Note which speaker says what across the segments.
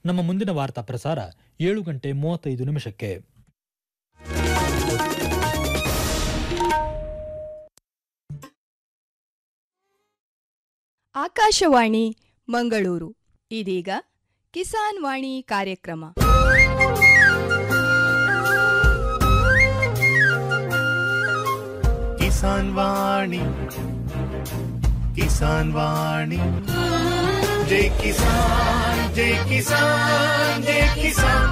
Speaker 1: ನಮ್ಮ ಮುಂದಿನ ವಾರ್ತಾ ಪ್ರಸಾರ ಏಳು ಗಂಟೆ ಮೂವತ್ತೈದು ನಿಮಿಷಕ್ಕೆ
Speaker 2: ಆಕಾಶವಾಣಿ ಮಂಗಳೂರು ಇದೀಗ ಕಿಸಾನ್ ವಾಣಿ ಕಾರ್ಯಕ್ರಮ
Speaker 3: ಕಿಸಾನ್ ವಾಣಿ ಕಿಸಾನ್ ವಾಣಿ ಜೈ ಕಿಸಾನ್ ಜೈ ಕಿಸಾನ್ ಜೈ ಕಿಸಾನ್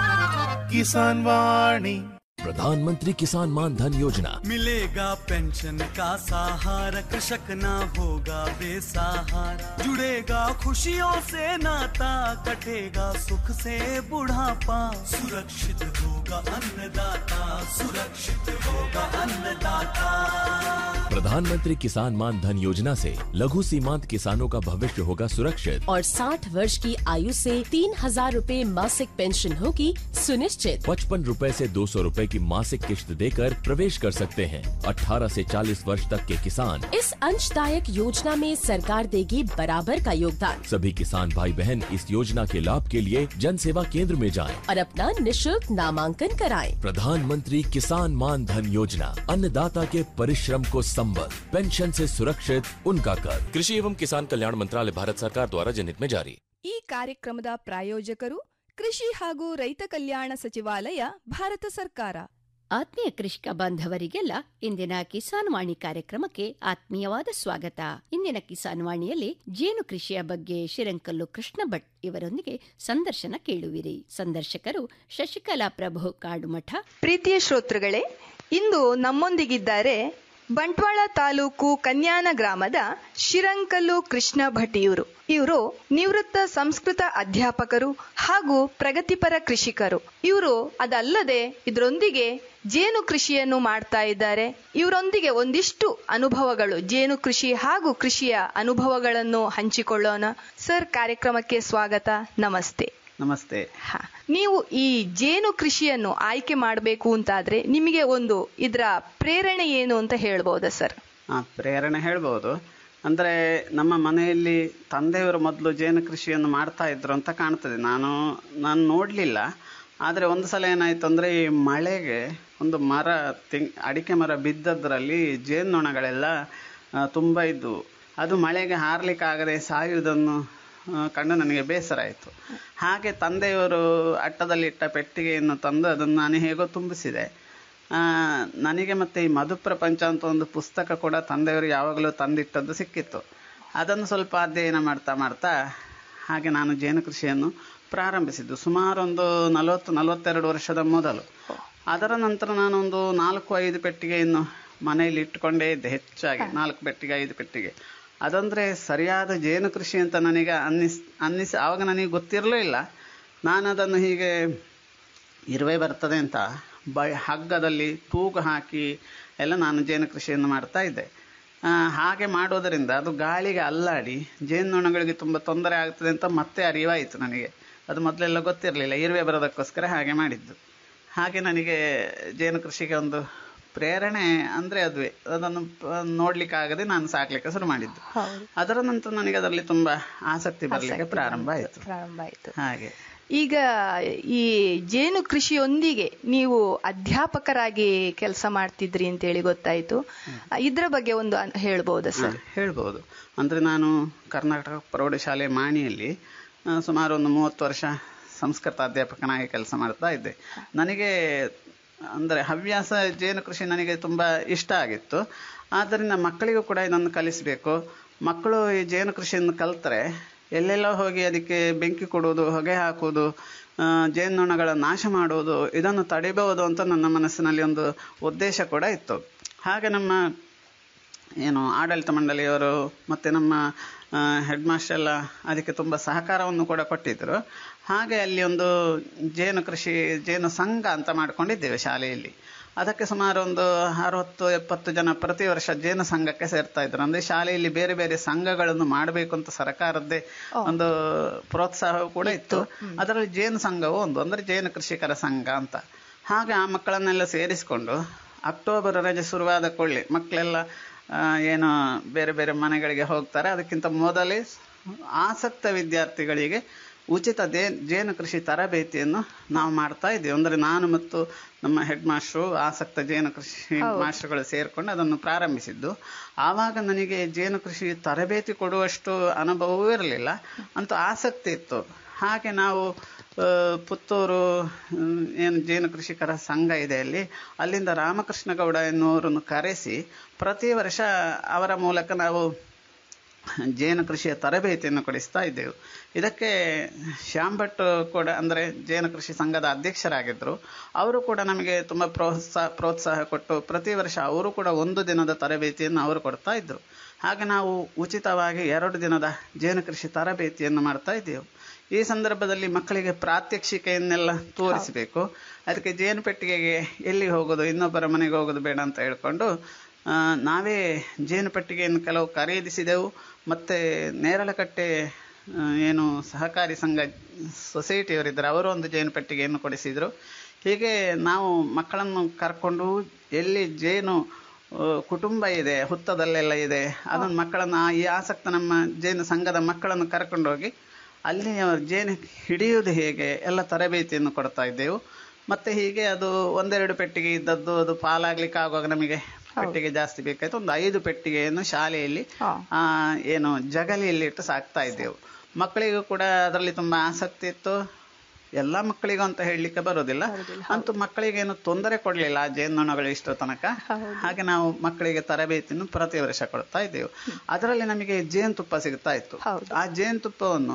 Speaker 3: ಕಿಸಾನ್ ವಾಣಿ
Speaker 4: प्रधानमंत्री किसान मान धन योजना
Speaker 5: मिलेगा पेंशन का सहारा कृषक ना होगा बेसहारा जुड़ेगा खुशियों से नाता कटेगा सुख से बुढ़ापा सुरक्षित होगा अन्नदाता सुरक्षित होगा अन्नदाता
Speaker 4: प्रधानमंत्री किसान मान धन योजना से लघु सीमांत किसानों का भविष्य होगा सुरक्षित
Speaker 6: और 60 वर्ष की आयु से तीन हजार रूपए मासिक पेंशन होगी सुनिश्चित
Speaker 4: पचपन रूपए से दो सौ रूपए की मासिक किश्त देकर प्रवेश कर सकते हैं 18 से 40 वर्ष तक के किसान
Speaker 6: इस अंशदायक योजना में सरकार देगी बराबर का योगदान
Speaker 4: सभी किसान भाई बहन इस योजना के लाभ के लिए जन सेवा केंद्र में जाएं।
Speaker 6: और अपना निशुल्क नामांकन कराएं।
Speaker 4: प्रधानमंत्री किसान मान धन योजना अन्नदाता के परिश्रम को संबल पेंशन से सुरक्षित उनका कर कृषि एवं किसान कल्याण मंत्रालय भारत सरकार द्वारा जनहित में जारी
Speaker 2: ಈ ಕಾರ್ಯಕ್ರಮದ ಪ್ರಾಯೋಜಕರು ಕೃಷಿ ಹಾಗೂ ರೈತ ಕಲ್ಯಾಣ ಸಚಿವಾಲಯ ಭಾರತ ಸರ್ಕಾರ
Speaker 7: ಆತ್ಮೀಯ ಕೃಷಿಕ ಬಾಂಧವರಿಗೆಲ್ಲ ಇಂದಿನ ಕಿಸಾನ್ ವಾಣಿ ಕಾರ್ಯಕ್ರಮಕ್ಕೆ ಆತ್ಮೀಯವಾದ ಸ್ವಾಗತ ಇಂದಿನ ಕಿಸಾನ್ ವಾಣಿಯಲ್ಲಿ ಜೇನು ಕೃಷಿಯ ಬಗ್ಗೆ ಶಿರಂಕಲ್ಲು ಕೃಷ್ಣ ಭಟ್ ಇವರೊಂದಿಗೆ ಸಂದರ್ಶನ ಕೇಳುವಿರಿ ಸಂದರ್ಶಕರು ಶಶಿಕಲಾ ಪ್ರಭು ಕಾಡುಮಠ
Speaker 2: ಪ್ರೀತಿಯ ಶ್ರೋತೃಗಳೇ ಇಂದು ನಮ್ಮೊಂದಿಗಿದ್ದಾರೆ ಬಂಟ್ವಾಳ ತಾಲೂಕು ಕನ್ಯಾನ ಗ್ರಾಮದ ಶಿರಂಕಲ್ಲು ಕೃಷ್ಣ ಭಟ್ ಇವರು ಇವರು ನಿವೃತ್ತ ಸಂಸ್ಕೃತ ಅಧ್ಯಾಪಕರು ಹಾಗೂ ಪ್ರಗತಿಪರ ಕೃಷಿಕರು ಇವರು ಅದಲ್ಲದೆ ಇದರೊಂದಿಗೆ ಜೇನು ಕೃಷಿಯನ್ನು ಮಾಡ್ತಾ ಇದ್ದಾರೆ ಇವರೊಂದಿಗೆ ಒಂದಿಷ್ಟು ಅನುಭವಗಳು ಜೇನು ಕೃಷಿ ಹಾಗೂ ಕೃಷಿಯ ಅನುಭವಗಳನ್ನು ಹಂಚಿಕೊಳ್ಳೋಣ ಸರ್ ಕಾರ್ಯಕ್ರಮಕ್ಕೆ ಸ್ವಾಗತ ನಮಸ್ತೆ
Speaker 8: ನಮಸ್ತೆ
Speaker 2: ಹಾ ನೀವು ಈ ಜೇನು ಕೃಷಿಯನ್ನು ಆಯ್ಕೆ ಮಾಡಬೇಕು ಅಂತಾದ್ರೆ ನಿಮಗೆ ಒಂದು ಇದರ ಪ್ರೇರಣೆ ಏನು ಅಂತ ಹೇಳ್ಬೋದಾ ಸರ್
Speaker 8: ಆ, ಪ್ರೇರಣೆ ಹೇಳ್ಬೋದು ಅಂದರೆ ನಮ್ಮ ಮನೆಯಲ್ಲಿ ತಂದೆಯವರು ಮೊದಲು ಜೇನು ಕೃಷಿಯನ್ನು ಮಾಡ್ತಾ ಇದ್ರು ಅಂತ ಕಾಣ್ತದೆ ನಾನು ನಾನು ನೋಡಲಿಲ್ಲ ಆದರೆ ಒಂದು ಸಲ ಏನಾಯಿತು ಅಂದರೆ ಈ ಮಳೆಗೆ ಒಂದು ಮರ ತೆಂಗ್ ಅಡಿಕೆ ಮರ ಬಿದ್ದದ್ರಲ್ಲಿ ಜೇನ್ನೊಣಗಳೆಲ್ಲ ಆ, ತುಂಬ ಇದ್ದವು ಅದು ಮಳೆಗೆ ಹಾರಲಿಕ್ಕಾಗದೆ ಸಾಯುವುದನ್ನು ಆ, ಕಂಡು ನನಗೆ ಬೇಸರ ಆಯಿತು ಹಾಗೆ ತಂದೆಯವರು ಅಟ್ಟದಲ್ಲಿಟ್ಟ ಪೆಟ್ಟಿಗೆಯನ್ನು ತಂದು ಅದನ್ನು ನಾನು ಹೇಗೋ ತುಂಬಿಸಿದೆ ಆ, ನನಗೆ ಮತ್ತೆ ಈ ಮಧು ಪ್ರಪಂಚ ಅಂತ ಒಂದು ಪುಸ್ತಕ ಕೂಡ ತಂದೆಯವರು ಯಾವಾಗಲೂ ತಂದಿಟ್ಟದ್ದು ಸಿಕ್ಕಿತ್ತು ಅದನ್ನು ಸ್ವಲ್ಪ ಅಧ್ಯಯನ ಮಾಡ್ತಾ ಮಾಡ್ತಾ ಹಾಗೆ ನಾನು ಜೇನು ಕೃಷಿಯನ್ನು ಪ್ರಾರಂಭಿಸಿದ್ದು ಸುಮಾರು ಒಂದು ನಲವತ್ತು ನಲವತ್ತೆರಡು ವರ್ಷದ ಮೊದಲು ಅದರ ನಂತರ ನಾನೊಂದು ನಾಲ್ಕು ಐದು ಪೆಟ್ಟಿಗೆಯನ್ನು ಮನೆಯಲ್ಲಿ ಇಟ್ಟುಕೊಂಡೇ ಇದ್ದೆ ಹೆಚ್ಚಾಗಿ ನಾಲ್ಕು ಪೆಟ್ಟಿಗೆ ಐದು ಪೆಟ್ಟಿಗೆ ಅದಂದರೆ ಸರಿಯಾದ ಜೇನು ಕೃಷಿ ಅಂತ ನನಗೆ ಅನ್ನಿಸ್ ಅನ್ನಿಸಿ ಆವಾಗ ನನಗೆ ಗೊತ್ತಿರಲೂ ಇಲ್ಲ ನಾನು ಅದನ್ನು ಹೀಗೆ ಇರುವೆ ಬರ್ತದೆ ಅಂತ ಬ ಹಗ್ಗದಲ್ಲಿ ತೂಗು ಹಾಕಿ ಎಲ್ಲ ನಾನು ಜೇನು ಕೃಷಿಯನ್ನು ಮಾಡ್ತಾ ಇದ್ದೆ ಆ, ಹಾಗೆ ಮಾಡೋದರಿಂದ ಅದು ಗಾಳಿಗೆ ಅಲ್ಲಾಡಿ ಜೇನುನೊಣಗಳಿಗೆ ತುಂಬ ತೊಂದರೆ ಆಗ್ತದೆ ಅಂತ ಮತ್ತೆ ಅರಿವಾಯಿತು ನನಗೆ ಅದು ಮೊದಲೆಲ್ಲ ಗೊತ್ತಿರಲಿಲ್ಲ ಇರುವೆ ಬರೋದಕ್ಕೋಸ್ಕರ ಹಾಗೆ ಮಾಡಿದ್ದು ಹಾಗೆ ನನಗೆ ಜೇನು ಕೃಷಿಗೆ ಒಂದು ಪ್ರೇರಣೆ ಅಂದರೆ ಅದುವೇ ಅದನ್ನು ಪ- ನೋಡ್ಲಿಕ್ಕಾಗದೆ ನಾನು ಸಾಕ್ಲಿಕ್ಕೆ ಶುರು ಮಾಡಿದ್ದು ಅದರ ನಂತರ ನನಗೆ ಅದರಲ್ಲಿ ತುಂಬ ಆಸಕ್ತಿ ಬರಲಿಕ್ಕೆ ಪ್ರಾರಂಭ ಆಯಿತು
Speaker 2: ಪ್ರಾರಂಭ ಆಯ್ತು
Speaker 8: ಹಾಗೆ
Speaker 2: ಈಗ ಈ ಜೇನು ಕೃಷಿಯೊಂದಿಗೆ ನೀವು ಅಧ್ಯಾಪಕರಾಗಿ ಕೆಲಸ ಮಾಡ್ತಿದ್ರಿ ಅಂತೇಳಿ ಗೊತ್ತಾಯ್ತು ಇದ್ರ ಬಗ್ಗೆ ಒಂದು ಅನ್- ಹೇಳ್ಬೋದಾ ಸರ್
Speaker 8: ಹೇಳ್ಬೋದು ಅಂದರೆ ನಾನು ಕರ್ನಾಟಕ ಪ್ರೌಢಶಾಲೆ ಮಾಣಿಯಲ್ಲಿ ಆ, ಸುಮಾರು ಒಂದು ಮೂವತ್ತು ವರ್ಷ ಸಂಸ್ಕೃತ ಅಧ್ಯಾಪಕನಾಗಿ ಕೆಲಸ ಮಾಡ್ತಾ ಇದ್ದೆ ನನಗೆ ಅಂದರೆ ಹವ್ಯಾಸ ಜೇನು ಕೃಷಿ ನನಗೆ ತುಂಬ ಇಷ್ಟ ಆಗಿತ್ತು ಆದ್ದರಿಂದ ಮಕ್ಕಳಿಗೂ ಕೂಡ ಇದನ್ನು ಕಲಿಸಬೇಕು ಮಕ್ಕಳು ಈ ಜೇನು ಕೃಷಿಯನ್ನು ಕಲ್ತರೆ ಎಲ್ಲೆಲ್ಲೋ ಹೋಗಿ ಅದಕ್ಕೆ ಬೆಂಕಿ ಕೊಡುವುದು ಹೊಗೆ ಹಾಕುವುದು ಆ, ಜೇನುನೊಣಗಳ ನಾಶ ಮಾಡುವುದು ಇದನ್ನು ತಡಿಬಹುದು ಅಂತ ನನ್ನ ಮನಸ್ಸಿನಲ್ಲಿ ಒಂದು ಉದ್ದೇಶ ಕೂಡ ಇತ್ತು ಹಾಗೆ ನಮ್ಮ ಏನು ಆಡಳಿತ ಮಂಡಳಿಯವರು ಮತ್ತು ನಮ್ಮ ಹೆಡ್ ಮಾಸ್ಟರ್ ಎಲ್ಲ ಅದಕ್ಕೆ ತುಂಬ ಸಹಕಾರವನ್ನು ಕೂಡ ಕೊಟ್ಟಿದ್ದರು ಹಾಗೆ ಅಲ್ಲಿ ಒಂದು ಜೇನು ಕೃಷಿ ಜೇನು ಸಂಘ ಅಂತ ಮಾಡ್ಕೊಂಡಿದ್ದೇವೆ ಶಾಲೆಯಲ್ಲಿ ಅದಕ್ಕೆ ಸುಮಾರು ಒಂದು ಅರವತ್ತು ಎಪ್ಪತ್ತು ಜನ ಪ್ರತಿ ವರ್ಷ ಜೇನು ಸಂಘಕ್ಕೆ ಸೇರ್ತಾ ಇದ್ರು ಅಂದ್ರೆ ಶಾಲೆಯಲ್ಲಿ ಬೇರೆ ಬೇರೆ ಸಂಘಗಳನ್ನು ಮಾಡಬೇಕು ಅಂತ ಸರ್ಕಾರದ್ದೇ ಒಂದು ಪ್ರೋತ್ಸಾಹ ಕೂಡ ಇತ್ತು ಅದರಲ್ಲಿ ಜೇನು ಸಂಘವು ಒಂದು ಅಂದ್ರೆ ಜೇನು ಕೃಷಿಕರ ಸಂಘ ಅಂತ ಹಾಗೆ ಆ ಮಕ್ಕಳನ್ನೆಲ್ಲ ಸೇರಿಸಿಕೊಂಡು ಅಕ್ಟೋಬರ್ ರಜೆ ಶುರುವಾದ ಕೊಳ್ಳಿ ಮಕ್ಕಳೆಲ್ಲ ಆ, ಏನು ಬೇರೆ ಬೇರೆ ಮನೆಗಳಿಗೆ ಹೋಗ್ತಾರೆ ಅದಕ್ಕಿಂತ ಮೊದಲೇ ಆಸಕ್ತ ವಿದ್ಯಾರ್ಥಿಗಳಿಗೆ ಉಚಿತ ದೇ ಜೇನು ಕೃಷಿ ತರಬೇತಿಯನ್ನು ನಾವು ಮಾಡ್ತಾ ಇದ್ದೇವೆ ಅಂದರೆ ನಾನು ಮತ್ತು ನಮ್ಮ ಹೆಡ್ ಮಾಸ್ಟ್ರು ಆಸಕ್ತ ಜೇನು ಕೃಷಿ ಮಾಸ್ಟರ್ಗಳು ಸೇರಿಕೊಂಡು ಅದನ್ನು ಪ್ರಾರಂಭಿಸಿದ್ದು ಆವಾಗ ನನಗೆ ಜೇನು ಕೃಷಿ ತರಬೇತಿ ಕೊಡುವಷ್ಟು ಅನುಭವವೂ ಇರಲಿಲ್ಲ ಅಂತೂ ಆಸಕ್ತಿ ಇತ್ತು ಹಾಗೆ ನಾವು ಆ, ಪುತ್ತೂರು ಹ್ಮ್, ಏನು ಜೇನು ಕೃಷಿಕರ ಸಂಘ ಇದೆ ಅಲ್ಲಿ ಅಲ್ಲಿಂದ ರಾಮಕೃಷ್ಣ ಗೌಡ ಎನ್ನುವರನ್ನು ಕರೆಸಿ ಪ್ರತಿ ವರ್ಷ ಅವರ ಮೂಲಕ ನಾವು ಜೇನು ಕೃಷಿಯ ತರಬೇತಿಯನ್ನು ಕೊಡಿಸ್ತಾ ಇದ್ದೆವು ಇದಕ್ಕೆ ಶ್ಯಾಮ್ ಭಟ್ ಕೂಡ ಅಂದರೆ ಜೇನು ಕೃಷಿ ಸಂಘದ ಅಧ್ಯಕ್ಷರಾಗಿದ್ದರು ಅವರು ಕೂಡ ನಮಗೆ ತುಂಬ ಪ್ರೋತ್ಸಾಹ ಪ್ರೋತ್ಸಾಹ ಕೊಟ್ಟು ಪ್ರತಿ ವರ್ಷ ಅವರು ಕೂಡ ಒಂದು ದಿನದ ತರಬೇತಿಯನ್ನು ಅವರು ಕೊಡ್ತಾ ಇದ್ದರು ಹಾಗೆ ನಾವು ಉಚಿತವಾಗಿ ಎರಡು ದಿನದ ಜೇನು ಕೃಷಿ ತರಬೇತಿಯನ್ನು ಮಾಡ್ತಾ ಇದ್ದೆವು ಈ ಸಂದರ್ಭದಲ್ಲಿ ಮಕ್ಕಳಿಗೆ ಪ್ರಾತ್ಯಕ್ಷಿಕೆಯನ್ನೆಲ್ಲ ತೋರಿಸಬೇಕು ಅದಕ್ಕೆ ಜೇನು ಪೆಟ್ಟಿಗೆಗೆ ಎಲ್ಲಿ ಹೋಗೋದು ಇನ್ನೊಬ್ಬರ ಮನೆಗೆ ಹೋಗೋದು ಬೇಡ ಅಂತ ಹೇಳ್ಕೊಂಡು ಆ, ನಾವೇ ಜೇನು ಪೆಟ್ಟಿಗೆಯನ್ನು ಕೆಲವು ಖರೀದಿಸಿದೆವು ಮತ್ತು ನೇರಳಕಟ್ಟೆ ಆ, ಏನು ಸಹಕಾರಿ ಸಂಘ ಸೊಸೈಟಿಯವರಿದ್ದರು ಅವರು ಒಂದು ಜೇನು ಪೆಟ್ಟಿಗೆಯನ್ನು ಕೊಡಿಸಿದರು ಹೀಗೆ ನಾವು ಮಕ್ಕಳನ್ನು ಕರ್ಕೊಂಡು ಎಲ್ಲಿ ಜೇನು ಆ, ಕುಟುಂಬ ಇದೆ ಹುತ್ತದಲ್ಲೆಲ್ಲ ಇದೆ ಅದನ್ನು ಮಕ್ಕಳನ್ನು ಆ- ಈ ಆಸಕ್ತ ನಮ್ಮ ಜೇನು ಸಂಘದ ಮಕ್ಕಳನ್ನು ಕರ್ಕೊಂಡೋಗಿ ಅಲ್ಲಿ ಜೇನು ಹಿಡಿಯುವುದು ಹೇಗೆ ಎಲ್ಲ ತರಬೇತಿಯನ್ನು ಕೊಡ್ತಾ ಇದ್ದೆವು ಮತ್ತೆ ಹೀಗೆ ಅದು ಒಂದೆರಡು ಪೆಟ್ಟಿಗೆ ಇದ್ದದ್ದು ಅದು ಪಾಲಾಗ್ಲಿಕ್ಕೆ ಆಗುವಾಗ ನಮಗೆ ಪೆಟ್ಟಿಗೆ ಜಾಸ್ತಿ ಬೇಕಾಯ್ತು ಒಂದು ಐದು ಪೆಟ್ಟಿಗೆಯನ್ನು ಶಾಲೆಯಲ್ಲಿ ಆ, ಏನು ಜಗಲಿಯಲ್ಲಿ ಇಟ್ಟು ಸಾಕ್ತಾ ಇದ್ದೆವು ಮಕ್ಕಳಿಗೂ ಕೂಡ ಅದರಲ್ಲಿ ತುಂಬಾ ಆಸಕ್ತಿ ಇತ್ತು ಎಲ್ಲ ಮಕ್ಕಳಿಗೂ ಅಂತ ಹೇಳಲಿಕ್ಕೆ ಬರೋದಿಲ್ಲ ಅಂತೂ ಮಕ್ಕಳಿಗೇನು ತೊಂದರೆ ಕೊಡಲಿಲ್ಲ ಆ ಜೇನುನೊಣಗಳು ಇಷ್ಟೋ ತನಕ ಹಾಗೆ ನಾವು ಮಕ್ಕಳಿಗೆ ತರಬೇತಿಯನ್ನು ಪ್ರತಿ ವರ್ಷ ಕೊಡ್ತಾ ಇದ್ದೆವು ಅದರಲ್ಲಿ ನಮಗೆ ಜೇನುತುಪ್ಪ ಸಿಗ್ತಾ ಇತ್ತು ಆ ಜೇನುತುಪ್ಪವನ್ನು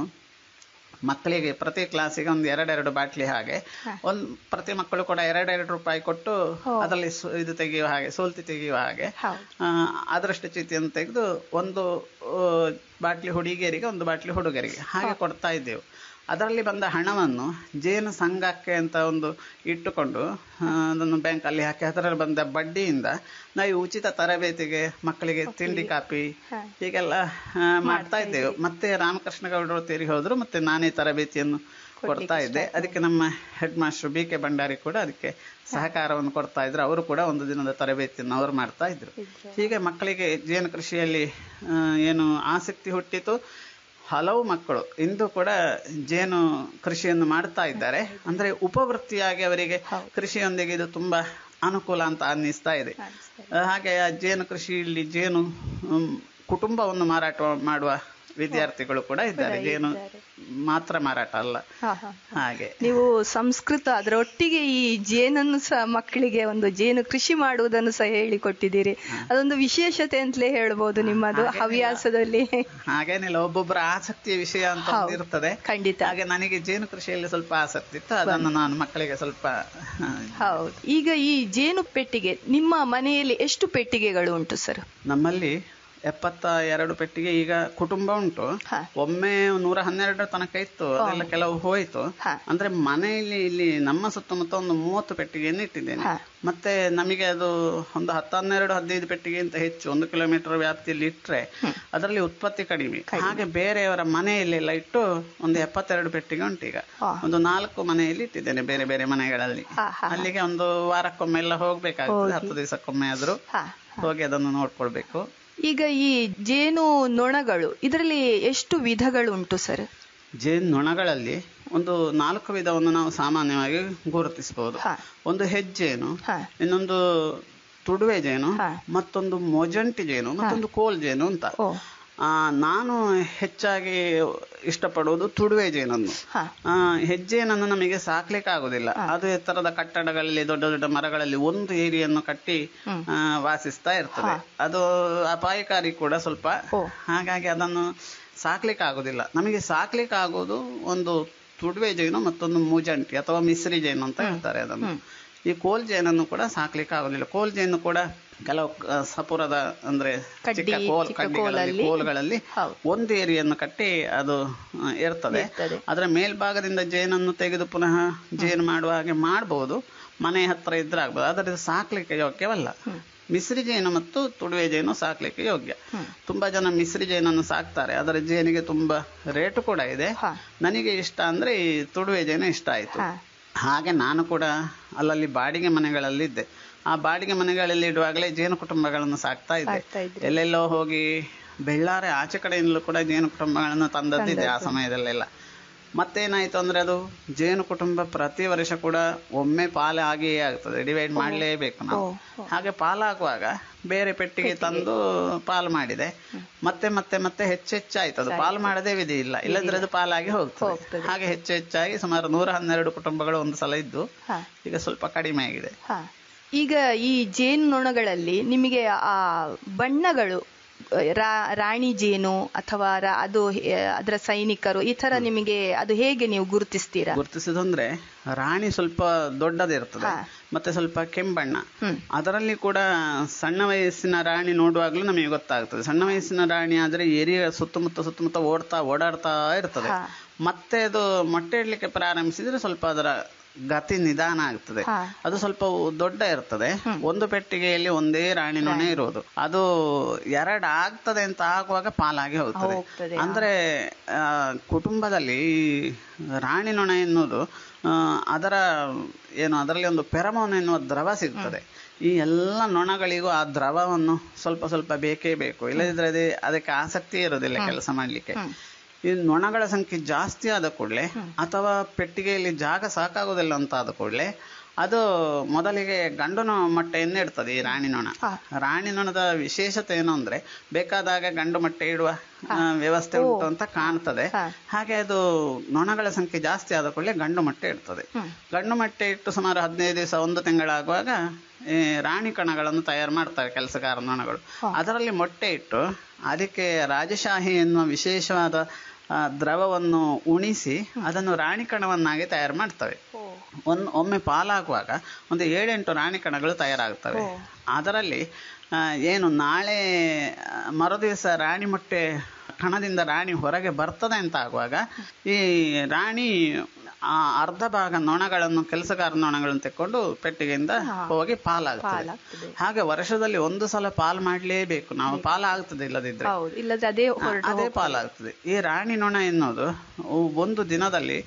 Speaker 8: ಮಕ್ಕಳಿಗೆ ಪ್ರತಿ ಕ್ಲಾಸಿಗೆ ಒಂದು ಎರಡೆರಡು ಬಾಟ್ಲಿ ಹಾಗೆ ಒಂದು ಪ್ರತಿ ಮಕ್ಕಳು ಕೂಡ ಎರಡೆರಡು ರೂಪಾಯಿ ಕೊಟ್ಟು ಅದರಲ್ಲಿ ಸು- ಇದು ತೆಗೆಯುವ ಹಾಗೆ ಸೋಲ್ತಿ ತೆಗೆಯುವ ಹಾಗೆ ಆ, ಅದರಷ್ಟು ಚೀಟಿಯನ್ನು ತೆಗೆದು ಒಂದು ಆ, ಬಾಟ್ಲಿ ಹುಡುಗಿಯರಿಗೆ ಒಂದು ಬಾಟ್ಲಿ ಹುಡುಗರಿಗೆ ಹಾಗೆ ಕೊಡ್ತಾ ಇದ್ದೆವು ಅದರಲ್ಲಿ ಬಂದ ಹಣವನ್ನು ಜೇನು ಸಂಘಕ್ಕೆ ಅಂತ ಒಂದು ಇಟ್ಟುಕೊಂಡು ಆ, ಅದನ್ನು ಬ್ಯಾಂಕಲ್ಲಿ ಹಾಕಿ ಅದರಲ್ಲಿ ಬಂದ ಬಡ್ಡಿಯಿಂದ ನಾವು ಈ ಉಚಿತ ತರಬೇತಿಗೆ ಮಕ್ಕಳಿಗೆ ತಿಂಡಿ ಕಾಪಿ ಹೀಗೆಲ್ಲ ಆ, ಮಾಡ್ತಾ ಇದ್ದೆವು ಮತ್ತೆ ರಾಮಕೃಷ್ಣ ಗೌಡರು ತೀರಿ ಹೋದ್ರು ಮತ್ತೆ ನಾನೇ ತರಬೇತಿಯನ್ನು ಕೊಡ್ತಾ ಇದ್ದೆ ಅದಕ್ಕೆ ನಮ್ಮ head master B K Bhandari ಕೂಡ ಅದಕ್ಕೆ ಸಹಕಾರವನ್ನು ಕೊಡ್ತಾ ಇದ್ರು ಅವರು ಕೂಡ ಒಂದು ದಿನದ ತರಬೇತಿಯನ್ನು ಅವರು ಮಾಡ್ತಾ ಇದ್ರು ಹೀಗೆ ಮಕ್ಕಳಿಗೆ ಜೇನು ಕೃಷಿಯಲ್ಲಿ ಆ, ಏನು ಆಸಕ್ತಿ ಹುಟ್ಟಿತು ಹಲವು ಮಕ್ಕಳು ಇಂದು ಕೂಡ ಜೇನು ಕೃಷಿಯನ್ನು ಮಾಡ್ತಾ ಇದ್ದಾರೆ ಅಂದ್ರೆ ಉಪವೃತ್ತಿಯಾಗಿ ಅವರಿಗೆ ಕೃಷಿಯೊಂದಿಗೆ ಇದು ತುಂಬಾ ಅನುಕೂಲ ಅಂತ ಅನ್ನಿಸ್ತಾ ಇದೆ ಆ, ಹಾಗೆ ಆ ಜೇನು ಕೃಷಿಯಲ್ಲಿ ಜೇನು ಹ್ಮ್, ಕುಟುಂಬವನ್ನು ಮಾರಾಟ ಮಾಡುವ ವಿದ್ಯಾರ್ಥಿಗಳು ಕೂಡ ಇದ್ದಾರೆ ಜೇನು ಮಾತ್ರ ಮಾರಾಟ ಅಲ್ಲ ಹಾಗೆ
Speaker 2: ನೀವು ಸಂಸ್ಕೃತ ಅದರೊಟ್ಟಿಗೆ ಈ ಜೇನನ್ನು ಸಹ ಮಕ್ಕಳಿಗೆ ಒಂದು ಜೇನು ಕೃಷಿ ಮಾಡುವುದನ್ನು ಸಹ ಹೇಳಿಕೊಟ್ಟಿದ್ದೀರಿ ಅದೊಂದು ವಿಶೇಷತೆ ಅಂತಲೇ ಹೇಳ್ಬೋದು ನಿಮ್ಮದು ಹವ್ಯಾಸದಲ್ಲಿ
Speaker 8: ಹಾಗೇನಿಲ್ಲ ಒಬ್ಬೊಬ್ಬರ ಆಸಕ್ತಿಯ ವಿಷಯ ಅಂತ ಒಂದು ಇರ್ತದೆ
Speaker 2: ಖಂಡಿತ
Speaker 8: ಹಾಗೆ ನನಗೆ ಜೇನು ಕೃಷಿಯಲ್ಲಿ ಸ್ವಲ್ಪ ಆಸಕ್ತಿ ಇತ್ತು ಅದನ್ನು ನಾನು ಮಕ್ಕಳಿಗೆ ಸ್ವಲ್ಪ ಆ,
Speaker 2: ಹೌದು ಈಗ ಈ ಜೇನು ಪೆಟ್ಟಿಗೆ ನಿಮ್ಮ ಮನೆಯಲ್ಲಿ ಎಷ್ಟು ಪೆಟ್ಟಿಗೆಗಳು ಉಂಟು ಸರ್
Speaker 8: ನಮ್ಮಲ್ಲಿ ಎಪ್ಪತ್ತ ಎರಡು ಪೆಟ್ಟಿಗೆ ಈಗ ಕುಟುಂಬ ಉಂಟು ಒಮ್ಮೆ ನೂರ ಹನ್ನೆರಡರ ತನಕ ಇತ್ತು ಅದೆಲ್ಲ ಕೆಲವು ಹೋಯ್ತು ಅಂದ್ರೆ ಮನೆಯಲ್ಲಿ ಇಲ್ಲಿ ನಮ್ಮ ಸುತ್ತಮುತ್ತ ಒಂದು ಮೂವತ್ತು ಪೆಟ್ಟಿಗೆಯನ್ನು ಇಟ್ಟಿದ್ದೇನೆ ಮತ್ತೆ ನಮಗೆ ಅದು ಒಂದು ಹತ್ತು ಹನ್ನೆರಡು ಹದಿನೈದು ಪೆಟ್ಟಿಗೆಗಿಂತ ಹೆಚ್ಚು ಒಂದು ಕಿಲೋಮೀಟರ್ ವ್ಯಾಪ್ತಿಯಲ್ಲಿ ಇಟ್ರೆ ಅದರಲ್ಲಿ ಉತ್ಪತ್ತಿ ಕಡಿಮೆ ಹಾಗೆ ಬೇರೆಯವರ ಮನೆಯಲ್ಲೆಲ್ಲ ಇಟ್ಟು ಒಂದು ಎಪ್ಪತ್ತೆರಡು ಪೆಟ್ಟಿಗೆ ಉಂಟು ಈಗ ಒಂದು ನಾಲ್ಕು ಮನೆಯಲ್ಲಿ ಇಟ್ಟಿದ್ದೇನೆ ಬೇರೆ ಬೇರೆ ಮನೆಗಳಲ್ಲಿ ಅಲ್ಲಿಗೆ ಒಂದು ವಾರಕ್ಕೊಮ್ಮೆ ಎಲ್ಲ ಹೋಗ್ಬೇಕಾಗ್ತದೆ ಹತ್ತು ದಿವಸಕ್ಕೊಮ್ಮೆ ಆದ್ರೂ ಹೋಗಿ ಅದನ್ನು ನೋಡ್ಕೊಳ್ಬೇಕು
Speaker 2: ಈಗ ಈ ಜೇನು ನೊಣಗಳು ಇದರಲ್ಲಿ ಎಷ್ಟು ವಿಧಗಳು ಉಂಟು ಸರ್
Speaker 8: ಜೇನು ನೊಣಗಳಲ್ಲಿ ಒಂದು ನಾಲ್ಕು ವಿಧವನ್ನು ನಾವು ಸಾಮಾನ್ಯವಾಗಿ ಗುರುತಿಸಬಹುದು ಒಂದು ಹೆಜ್ಜೇನು ಇನ್ನೊಂದು ತುಡುವೆ ಜೇನು ಮತ್ತೊಂದು ಮೊಜಂಟಿ ಜೇನು ಮತ್ತೊಂದು ಕೋಲ್ ಜೇನು ಅಂತ ಆ, ನಾನು ಹೆಚ್ಚಾಗಿ ಇಷ್ಟಪಡುವುದು ತುಡುವೆ ಜೇನನ್ನು ಆ, ಹೆಜ್ಜೇನನ್ನು ನಮಗೆ ಸಾಕ್ಲಿಕ್ಕೆ ಆಗುದಿಲ್ಲ ಅದು ಎತ್ತರದ ಕಟ್ಟಡಗಳಲ್ಲಿ ದೊಡ್ಡ ದೊಡ್ಡ ಮರಗಳಲ್ಲಿ ಒಂದು ಏರಿಯನ್ನು ಕಟ್ಟಿ ಆ, ವಾಸಿಸ್ತಾ ಇರ್ತದೆ ಅದು ಅಪಾಯಕಾರಿ ಕೂಡ ಸ್ವಲ್ಪ ಹಾಗಾಗಿ ಅದನ್ನು ಸಾಕ್ಲಿಕ್ಕೆ ಆಗುದಿಲ್ಲ ನಮಗೆ ಸಾಕ್ಲಿಕ್ಕೆ ಆಗೋದು ಒಂದು ತುಡುವೆ ಜೇನು ಮತ್ತೊಂದು ಮೂಜಂಟಿ ಅಥವಾ ಮಿಸ್ರಿ ಜೇನು ಅಂತ ಹೇಳ್ತಾರೆ ಅದನ್ನು ಈ ಕೋಲ್ ಜೇನನ್ನು ಕೂಡ ಸಾಕ್ಲಿಕ್ಕೆ ಆಗೋದಿಲ್ಲ ಕೋಲ್ ಜೇನು ಕೂಡ ಕೆಲವು ಆ, ಸಪುರದ ಅಂದ್ರೆ ಚಿಕ್ಕ ಕೋಲ್ ಕಡ್ಡಿಗಳಲ್ಲಿ ಕೋಲ್ಗಳಲ್ಲಿ ಒಂದು ಏರಿಯನ್ನು ಕಟ್ಟಿ ಅದು ಆ, ಇರ್ತದೆ ಅದರ ಮೇಲ್ಭಾಗದಿಂದ ಜೇನನ್ನು ತೆಗೆದು ಪುನಃ ಜೇನು ಮಾಡುವ ಹಾಗೆ ಮಾಡಬಹುದು ಮನೆ ಹತ್ರ ಇದ್ರೆ ಆಗ್ಬೋದು ಆದರೆ ಇದು ಸಾಕ್ಲಿಕ್ಕೆ ಯೋಗ್ಯವಲ್ಲ ಮಿಶ್ರಿ ಜೇನು ಮತ್ತು ತುಡುವೆ ಜೇನು ಸಾಕ್ಲಿಕ್ಕೆ ಯೋಗ್ಯ ತುಂಬಾ ಜನ ಮಿಶ್ರಿ ಜೇನನ್ನು ಸಾಕ್ತಾರೆ ಅದರ ಜೇನಿಗೆ ತುಂಬಾ ರೇಟು ಕೂಡ ಇದೆ ನನಗೆ ಇಷ್ಟ ಅಂದ್ರೆ ಈ ತುಡುವೆ ಜೇನು ಇಷ್ಟ ಆಯ್ತು ಹಾಗೆ ನಾನು ಕೂಡ ಅಲ್ಲಲ್ಲಿ ಬಾಡಿಗೆ ಮನೆಗಳಲ್ಲಿ ಇದ್ದೆ ಆ ಬಾಡಿಗೆ ಮನೆಗಳಲ್ಲಿ ಇಡುವಾಗಲೇ ಜೇನು ಕುಟುಂಬಗಳನ್ನು ಸಾಕ್ತಾ ಇದ್ದೆ ಎಲ್ಲೆಲ್ಲೋ ಹೋಗಿ ಬೆಳ್ಳಾರೆ ಆಚೆ ಕಡೆಯಿಂದಲೂ ಕೂಡ ಜೇನು ಕುಟುಂಬಗಳನ್ನು ತಂದದ್ದಿದೆ ಆ ಸಮಯದಲ್ಲೆಲ್ಲ ಮತ್ತೇನಾಯ್ತು ಅಂದ್ರೆ ಅದು ಜೇನು ಕುಟುಂಬ ಪ್ರತಿ ವರ್ಷ ಕೂಡ ಒಮ್ಮೆ ಪಾಲು ಆಗಿಯೇ ಆಗ್ತದೆ ಡಿವೈಡ್ ಮಾಡಲೇಬೇಕು ನಾವು ಹಾಗೆ ಪಾಲಾಗುವಾಗ ಬೇರೆ ಪೆಟ್ಟಿಗೆ ತಂದು ಪಾಲು ಮಾಡಿದೆ ಮತ್ತೆ ಮತ್ತೆ ಮತ್ತೆ ಹೆಚ್ಚು ಹೆಚ್ಚಾಯ್ತು ಅದು ಪಾಲು ಮಾಡದೇ ವಿಧಿ ಇಲ್ಲ ಇಲ್ಲದ್ರೆ ಅದು ಪಾಲಾಗಿ ಹೋಗ್ತದೆ ಹಾಗೆ ಹೆಚ್ಚು ಹೆಚ್ಚಾಗಿ ಸುಮಾರು ನೂರ ಹನ್ನೆರಡು ಕುಟುಂಬಗಳು ಒಂದು ಸಲ ಇದ್ದು
Speaker 2: ಹಾ.
Speaker 8: ಈಗ ಸ್ವಲ್ಪ ಕಡಿಮೆ ಆಗಿದೆ
Speaker 2: ಹಾ. ಈಗ ಈ ಜೇನುನೊಣಗಳಲ್ಲಿ ನಿಮಗೆ ಆ ಬಣ್ಣಗಳು ಆ, ರಾ- ರಾಣಿ ಜೇನು ಅಥವಾ ರಾ- ಅದು ಹೇ- ಅದರ ಸೈನಿಕರು ಈ ತರ ನಿಮಗೆ ಅದು ಹೇಗೆ ನೀವು ಗುರುತಿಸ್ತೀರಾ
Speaker 8: ಗುರುತಿಸುದಂದ್ರೆ ರಾಣಿ ಸ್ವಲ್ಪ ದೊಡ್ಡದಿರ್ತದೆ ಮತ್ತೆ ಸ್ವಲ್ಪ ಕೆಂಬಣ್ಣ ಅದರಲ್ಲಿ ಕೂಡ ಸಣ್ಣ ವಯಸ್ಸಿನ ರಾಣಿ ನೋಡುವಾಗ್ಲೂ ನಮಗೆ ಗೊತ್ತಾಗ್ತದೆ ಸಣ್ಣ ವಯಸ್ಸಿನ ರಾಣಿ ಆದ್ರೆ ಏರಿಯ ಸುತ್ತಮುತ್ತ ಸುತ್ತಮುತ್ತ ಓಡ್ತಾ ಓಡಾಡ್ತಾ ಇರ್ತದೆ ಮತ್ತೆ ಅದು ಮೊಟ್ಟೆ ಇಡ್ಲಿಕ್ಕೆ ಪ್ರಾರಂಭಿಸಿದ್ರೆ ಸ್ವಲ್ಪ ಅದರ ಗತಿ ನಿಧಾನ ಆಗ್ತದೆ ಅದು ಸ್ವಲ್ಪ ದೊಡ್ಡ ಇರ್ತದೆ ಒಂದು ಪೆಟ್ಟಿಗೆಯಲ್ಲಿ ಒಂದೇ ರಾಣಿ ನೊಣ ಇರುವುದು ಅದು ಎರಡು ಆಗ್ತದೆ ಅಂತ ಆಗುವಾಗ ಪಾಲಾಗಿ ಹೋಗ್ತದೆ ಅಂದ್ರೆ ಆ, ಕುಟುಂಬದಲ್ಲಿ ಈ ರಾಣಿ ನೊಣ ಎನ್ನುವುದು ಆ, ಅದರ ಏನು ಅದರಲ್ಲಿ ಒಂದು ಪೆರಮೋನ್ ಎನ್ನುವ ದ್ರವ ಸಿಗ್ತದೆ ಈ ಎಲ್ಲ ನೊಣಗಳಿಗೂ ಆ ದ್ರವವನ್ನು ಸ್ವಲ್ಪ ಸ್ವಲ್ಪ ಬೇಕೇ ಬೇಕು ಇಲ್ಲದಿದ್ರೆ ಅದೇ ಅದಕ್ಕೆ ಆಸಕ್ತಿ ಇರೋದಿಲ್ಲ ಕೆಲಸ ಮಾಡ್ಲಿಕ್ಕೆ ಈ ನೊಣಗಳ ಸಂಖ್ಯೆ ಜಾಸ್ತಿ ಆದ ಕೂಡಲೇ ಅಥವಾ ಪೆಟ್ಟಿಗೆಯಲ್ಲಿ ಜಾಗ ಸಾಕಾಗೋದಿಲ್ಲ ಅಂತ ಆದ ಕೂಡಲೇ ಅದು ಮೊದಲಿಗೆ ಗಂಡು ನೊ- ಮೊಟ್ಟೆಯನ್ನು ಇಡ್ತದೆ ಈ ರಾಣಿ ನೊಣ ರಾಣಿ ನೊಣದ ವಿಶೇಷತೆ ಏನು ಅಂದ್ರೆ ಬೇಕಾದಾಗ ಗಂಡು ಮೊಟ್ಟೆ ಇಡುವ ಆ, ವ್ಯವಸ್ಥೆ ಉಂಟು ಅಂತ ಕಾಣ್ತದೆ ಹಾಗೆ ಅದು ನೊಣಗಳ ಸಂಖ್ಯೆ ಜಾಸ್ತಿ ಆದ ಕೂಡಲೇ ಗಂಡು ಮೊಟ್ಟೆ ಇಡ್ತದೆ ಗಂಡು ಮೊಟ್ಟೆ ಇಟ್ಟು ಸುಮಾರು ಹದಿನೈದು ದಿವಸ ಒಂದು ತಿಂಗಳಾಗುವಾಗ ಈ ರಾಣಿ ಕಣಗಳನ್ನು ತಯಾರು ಮಾಡ್ತಾರೆ ಕೆಲಸಗಾರ ನೊಣಗಳು ಅದರಲ್ಲಿ ಮೊಟ್ಟೆ ಇಟ್ಟು ಅದಕ್ಕೆ ರಾಜಶಾಹಿ ಎನ್ನುವ ವಿಶೇಷವಾದ ಆ, ದ್ರವವನ್ನು ಉಣಿಸಿ ಅದನ್ನು ರಾಣಿ ಕಣವನ್ನಾಗಿ ತಯಾರು ಮಾಡ್ತವೆ ಒಂದು ಒಮ್ಮೆ ಪಾಲಾಗುವಾಗ ಒಂದು ಏಳೆಂಟು ರಾಣಿ ಕಣಗಳು ತಯಾರಾಗುತ್ತವೆ ಅದರಲ್ಲಿ ಆ, ಏನು ನಾಳೆ ಆ, ಮರುದಿವಸ ರಾಣಿ ಮೊಟ್ಟೆ ಕಣದಿಂದ ರಾಣಿ ಹೊರಗೆ ಬರ್ತದೆ ಅಂತ ಆಗುವಾಗ ಈ ರಾಣಿ ಆ ಅರ್ಧ ಭಾಗ ನೊಣಗಳನ್ನು ಕೆಲಸಗಾರ ನೊಣಗಳನ್ನು ತೆಕ್ಕೊಂಡು ಪೆಟ್ಟಿಗೆಯಿಂದ ಹೋಗಿ ಪಾಲಾಗ್ತದೆ ಹಾಗೆ ವರ್ಷದಲ್ಲಿ ಒಂದು ಸಲ ಪಾಲ್ ಮಾಡ್ಲೇಬೇಕು ನಾವು ಪಾಲ ಆಗ್ತದೆ ಇಲ್ಲದಿದ್ರೆ
Speaker 2: ಹೌದು ಇಲ್ಲದ್ರೆ ಅದೇ ಹೊರಟು
Speaker 8: ಅದೇ ಪಾಲಾಗ್ತದೆ ಈ ರಾಣಿ ನೊಣ ಎನ್ನುವುದು ಒಂದು ದಿನದಲ್ಲಿ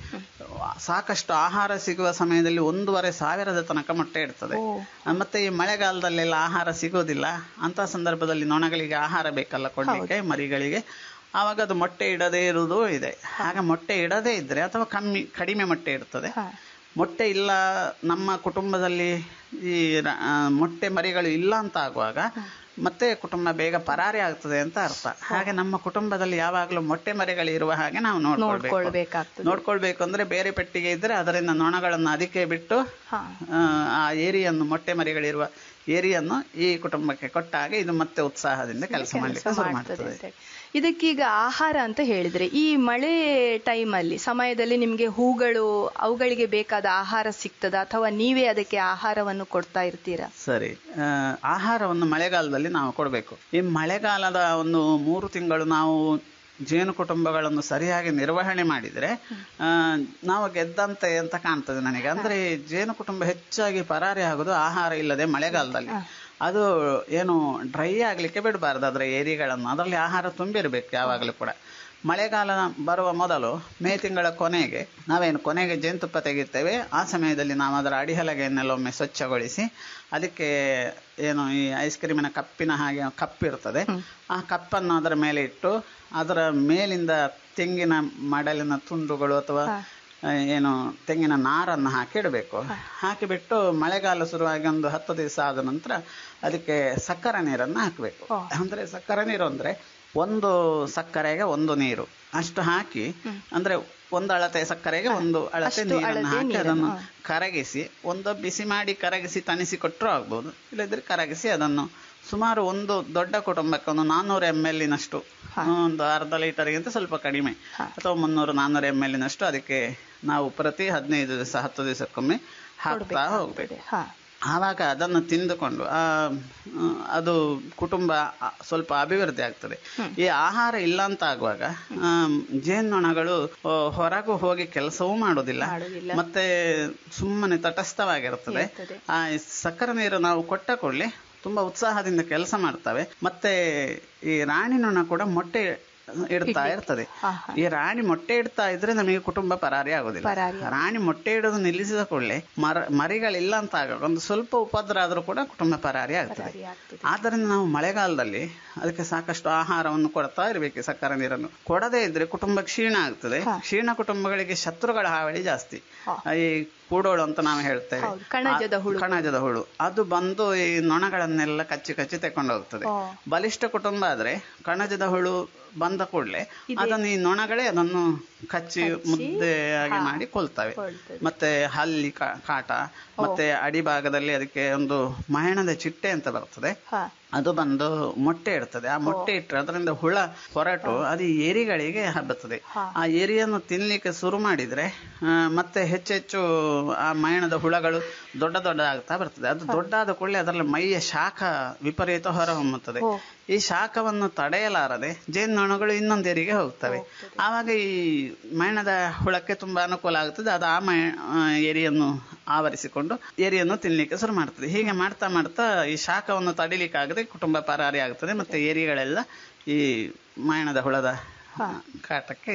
Speaker 8: ಸಾಕಷ್ಟು ಆಹಾರ ಸಿಗುವ ಸಮಯದಲ್ಲಿ ಒಂದೂವರೆ ಸಾವಿರದ ತನಕ ಮೊಟ್ಟೆ ಇಡ್ತದೆ ಮತ್ತೆ ಈ ಮಳೆಗಾಲದಲ್ಲೆಲ್ಲ ಆಹಾರ ಸಿಗೋದಿಲ್ಲ ಅಂತ ಸಂದರ್ಭದಲ್ಲಿ ನೊಣಗಳಿಗೆ ಆಹಾರ ಬೇಕಲ್ಲ ಕೊಡ್ಲಿಕ್ಕೆ ಮರಿಗಳಿಗೆ ಆವಾಗ ಅದು ಮೊಟ್ಟೆ ಇಡದೇ ಇರುವುದು ಇದೆ ಹಾಗೆ ಮೊಟ್ಟೆ ಇಡದೇ ಇದ್ರೆ ಅಥವಾ ಕಮ್ಮಿ ಕಡಿಮೆ ಮೊಟ್ಟೆ ಇಡ್ತದೆ ಮೊಟ್ಟೆ ಇಲ್ಲ ನಮ್ಮ ಕುಟುಂಬದಲ್ಲಿ ಈ ರ- ಆ, ಮೊಟ್ಟೆ ಮರಿಗಳು ಇಲ್ಲ ಅಂತ ಆಗುವಾಗ ಮತ್ತೆ ಕುಟುಂಬ ಬೇಗ ಪರಾರಿ ಆಗ್ತದೆ ಅಂತ ಅರ್ಥ ಹಾಗೆ ನಮ್ಮ ಕುಟುಂಬದಲ್ಲಿ ಯಾವಾಗಲೂ ಮೊಟ್ಟೆ ಮರಿಗಳು ಇರುವ ಹಾಗೆ ನಾವು ನೋಡ್ಕೊಳ್ಬೇಕು
Speaker 2: ನೋಡ್ಕೊಳ್ಬೇಕಾಗ್ತದೆ.
Speaker 8: ನೋಡ್ಕೊಳ್ಬೇಕು ಅಂದ್ರೆ ಬೇರೆ ಪೆಟ್ಟಿಗೆ ಇದ್ರೆ ಅದರಿಂದ ನೊಣಗಳನ್ನು ಅದಕ್ಕೆ ಬಿಟ್ಟು
Speaker 2: ಹಾ.
Speaker 8: ಆ, ಆ ಏರಿಯನ್ನು ಮೊಟ್ಟೆ ಮರಿಗಳಿರುವ ಏರಿಯನ್ನು ಈ ಕುಟುಂಬಕ್ಕೆ ಕೊಟ್ಟಾಗ ಇದು ಮತ್ತೆ ಉತ್ಸಾಹದಿಂದ ಕೆಲಸ ಮಾಡ್ಲಿಕ್ಕೆ ಶುರು
Speaker 2: ಮಾಡ್ತದೆ
Speaker 8: ಮಾಡ್ತದೆ
Speaker 2: ಅಂತ ಹೇಳಿ. ಇದಕ್ಕೀಗ ಆಹಾರ ಅಂತ ಹೇಳಿದ್ರೆ ಈ ಮಳೆ ಟೈಮಲ್ಲಿ ಸಮಯದಲ್ಲಿ ನಿಮ್ಗೆ ಹೂಗಳು ಅವುಗಳಿಗೆ ಬೇಕಾದ ಆಹಾರ ಸಿಗ್ತದ ಅಥವಾ ನೀವೇ ಅದಕ್ಕೆ ಆಹಾರವನ್ನು ಕೊಡ್ತಾ ಇರ್ತೀರಾ
Speaker 8: ಸರಿ ಆ, ಆಹಾರವನ್ನು ಮಳೆಗಾಲದಲ್ಲಿ ನಾವು ಕೊಡಬೇಕು ಈ ಮಳೆಗಾಲದ ಒಂದು ಮೂರು ತಿಂಗಳು ನಾವು ಜೇನು ಕುಟುಂಬಗಳನ್ನು ಸರಿಯಾಗಿ ನಿರ್ವಹಣೆ ಮಾಡಿದ್ರೆ ಆ, ನಾವು ಗೆದ್ದಂತೆ ಅಂತ ಕಾಣ್ತದೆ ನನಗೆ ಅಂದ್ರೆ ಈ ಜೇನು ಕುಟುಂಬ ಹೆಚ್ಚಾಗಿ ಪರಾರಿ ಆಗೋದು ಆಹಾರ ಇಲ್ಲದೆ ಮಳೆಗಾಲದಲ್ಲಿ ಅದು ಏನು ಡ್ರೈ ಆಗ್ಲಿಕ್ಕೆ ಬಿಡಬಾರ್ದು ಅದರ ಏರಿಗಳನ್ನು ಅದರಲ್ಲಿ ಆಹಾರ ತುಂಬಿರ್ಬೇಕು ಯಾವಾಗಲೂ ಕೂಡ ಮಳೆಗಾಲ ಬರುವ ಮೊದಲು ಮೇ ತಿಂಗಳ ಕೊನೆಗೆ ನಾವೇನು ಕೊನೆಗೆ ಜೇನುತುಪ್ಪ ತೆಗಿತೇವೆ ಆ ಸಮಯದಲ್ಲಿ ನಾವು ಅದರ ಅಡಿಹಲಗೆಯನ್ನೆಲ್ಲ ಒಮ್ಮೆ ಸ್ವಚ್ಛಗೊಳಿಸಿ ಅದಕ್ಕೆ ಏನು ಈ ಐಸ್ ಕ್ರೀಮಿನ ಕಪ್ಪಿನ ಹಾಗೆ ಕಪ್ ಇರ್ತದೆ ಆ ಕಪ್ಪನ್ನು ಅದರ ಮೇಲೆ ಇಟ್ಟು ಅದರ ಮೇಲಿಂದ ತೆಂಗಿನ ಮಡಲಿನ ತುಂಡುಗಳು ಅಥವಾ ಆ, ಏನು ತೆಂಗಿನ ನಾರನ್ನು ಹಾಕಿ ಇಡಬೇಕು ಹಾಕಿಬಿಟ್ಟು ಮಳೆಗಾಲ ಶುರುವಾಗಿ ಒಂದು ಹತ್ತು ದಿವಸ ಆದ ನಂತರ ಅದಕ್ಕೆ ಸಕ್ಕರೆ ನೀರನ್ನು ಹಾಕಬೇಕು ಅಂದ್ರೆ ಸಕ್ಕರೆ ನೀರು ಅಂದ್ರೆ ಒಂದು ಸಕ್ಕರೆಗೆ ಒಂದು ನೀರು ಅಷ್ಟು ಹಾಕಿ ಅಂದ್ರೆ ಒಂದು ಅಳತೆ ಸಕ್ಕರೆಗೆ ಒಂದು ಅಳತೆ ನೀರನ್ನು ಹಾಕಿ ಅದನ್ನು ಕರಗಿಸಿ ಒಂದು ಬಿಸಿ ಮಾಡಿ ಕರಗಿಸಿ ತಣಿಸಿ ಕೊಟ್ಟರು ಆಗ್ಬೋದು ಇಲ್ಲದಿದ್ರೆ ಕರಗಿಸಿ ಅದನ್ನು ಸುಮಾರು ಒಂದು ದೊಡ್ಡ ಕುಟುಂಬಕ್ಕೆ ಒಂದು ನಾನ್ನೂರು ಎಮ್ ಎಲ್ಲಿನಷ್ಟು ಒಂದು ಅರ್ಧ ಲೀಟರ್ಗಿಂತ ಸ್ವಲ್ಪ ಕಡಿಮೆ ಅಥವಾ ಮುನ್ನೂರು ನಾನ್ನೂರು ಎಮ್ ಎಲ್ಲಿನಷ್ಟು ಅದಕ್ಕೆ ನಾವು ಪ್ರತಿ ಹದಿನೈದು ದಿವಸ ಹತ್ತು ದಿವಸಕ್ಕೊಮ್ಮೆ ಹಾಕ್ತಾ ಹೋಗ್ಬೇಕು
Speaker 2: ಹಾ
Speaker 8: ಆವಾಗ ಅದನ್ನು ತಿಂದುಕೊಂಡು ಆ ಆ, ಅದು ಕುಟುಂಬ ಆ, ಸ್ವಲ್ಪ ಅಭಿವೃದ್ಧಿ ಆಗ್ತದೆ ಈ ಆಹಾರ ಇಲ್ಲ ಅಂತ ಆಗುವಾಗ ಆಮ್, ಜೇನ್ನೊಣಗಳು ಆ, ಹೊರಗೂ ಹೋಗಿ ಕೆಲಸವೂ ಮಾಡುವುದಿಲ್ಲ ಮತ್ತೆ ಸುಮ್ಮನೆ ತಟಸ್ಥವಾಗಿರುತ್ತದೆ ಆ ಈ ಸಕ್ಕರೆ ನೀರು ನಾವು ಕೊಟ್ಟ ಕೂಡಲೇ ತುಂಬಾ ಉತ್ಸಾಹದಿಂದ ಕೆಲಸ ಮಾಡ್ತವೆ ಮತ್ತೆ ಈ ರಾಣಿ ನೊಣ ಕೂಡ ಮೊಟ್ಟೆ ಇಡ್ತಾ ಇರ್ತದೆ ಈ ರಾಣಿ ಮೊಟ್ಟೆ ಇಡ್ತಾ ಇದ್ರೆ ನಮಗೆ ಕುಟುಂಬ ಪರಾರಿ ಆಗೋದಿಲ್ಲ ರಾಣಿ ಮೊಟ್ಟೆ ಇಡೋದು ನಿಲ್ಲಿಸಿದ ಕೂಡಲೇ ಮರ ಮರಿಗಳಿಲ್ಲ ಅಂತ ಆಗ ಒಂದು ಸ್ವಲ್ಪ ಉಪದ್ರ ಆದ್ರೂ ಕೂಡ ಕುಟುಂಬ ಪರಾರಿ ಆಗ್ತದೆ ಆದ್ದರಿಂದ ನಾವು ಮಳೆಗಾಲದಲ್ಲಿ ಅದಕ್ಕೆ ಸಾಕಷ್ಟು ಆಹಾರವನ್ನು ಕೊಡ್ತಾ ಇರಬೇಕು ಸಕ್ಕರೆ ನೀರನ್ನು ಕೊಡದೇ ಇದ್ರೆ ಕುಟುಂಬ ಕ್ಷೀಣ ಆಗ್ತದೆ ಕ್ಷೀಣ ಕುಟುಂಬಗಳಿಗೆ ಶತ್ರುಗಳ ಹಾವಳಿ ಜಾಸ್ತಿ ಈ ಕೂಡೋಳು ಅಂತ ನಾವು ಹೇಳ್ತೇವೆ
Speaker 2: ಕಣಜದ
Speaker 8: ಆ- ಕಣಜದ ಹುಳು ಅದು ಬಂದು ಈ ನೊಣಗಳನ್ನೆಲ್ಲ ಕಚ್ಚಿ ಕಚ್ಚಿ ತಕೊಂಡು ಹೋಗ್ತದೆ ಬಲಿಷ್ಠ ಕುಟುಂಬ ಆದ್ರೆ ಕಣಜದ ಹುಳು ಬಂದ ಕೂಡಲೇ ಅದನ್ನು ಈ ನೊಣಗಳೇ ಅದನ್ನು ಕಚ್ಚಿ ಮುದ್ದೆಯಾಗಿ ಮಾಡಿ ಕೊಲ್ತವೆ ಮತ್ತೆ ಹಲ್ಲಿ ಕಾ- ಕಾಟ ಮತ್ತೆ ಅಡಿಭಾಗದಲ್ಲಿ ಅದಕ್ಕೆ ಒಂದು ಮಯಣದ ಚಿಟ್ಟೆ ಅಂತ ಬರ್ತದೆ ಅದು ಬಂದು ಮೊಟ್ಟೆ ಇಡ್ತದೆ ಆ ಮೊಟ್ಟೆ ಇಟ್ಟರೆ ಅದರಿಂದ ಹುಳ ಹೊರಟು ಅದು ಈ ಏರಿಗಳಿಗೆ ಹಬ್ಬುತ್ತದೆ ಆ ಏರಿಯನ್ನು ತಿನ್ಲಿಕ್ಕೆ ಶುರು ಮಾಡಿದ್ರೆ ಆ, ಮತ್ತೆ ಹೆಚ್ಚೆಚ್ಚು ಆ ಮಯಣದ ಹುಳಗಳು ದೊಡ್ಡ ದೊಡ್ಡ ಆಗ್ತಾ ಬರ್ತದೆ ಅದು ದೊಡ್ಡಾದ ಕೂಡಲೇ ಅದರಲ್ಲಿ ಮೈಯ ಶಾಖ ವಿಪರೀತ ಹೊರಹೊಮ್ಮುತ್ತದೆ ಈ ಶಾಖವನ್ನು ತಡೆಯಲಾರದೆ ಜೇನ್ನೊಣಗಳು ಇನ್ನೊಂದು ಏರಿಗೆ ಹೋಗ್ತವೆ ಆವಾಗ ಈ ಮಯಣದ ಹುಳಕ್ಕೆ ತುಂಬಾ ಅನುಕೂಲ ಆಗುತ್ತದೆ ಅದು ಆ ಮಯ ಆ, ಏರಿಯನ್ನು ಆವರಿಸಿಕೊಂಡು ಏರಿಯನ್ನು ತಿನ್ಲಿಕ್ಕೆ ಶುರು ಮಾಡ್ತದೆ ಹೀಗೆ ಮಾಡ್ತಾ ಮಾಡ್ತಾ ಈ ಶಾಖವನ್ನು ತಡಿಲಿಕ್ಕಾಗದೆ ಕುಟುಂಬ ಪರಾರಿ ಆಗ್ತದೆ ಮತ್ತೆ ಏರಿಗಳೆಲ್ಲ ಈ ಮಯಣದ ಹುಳದ ಕಾಟಕ್ಕೆ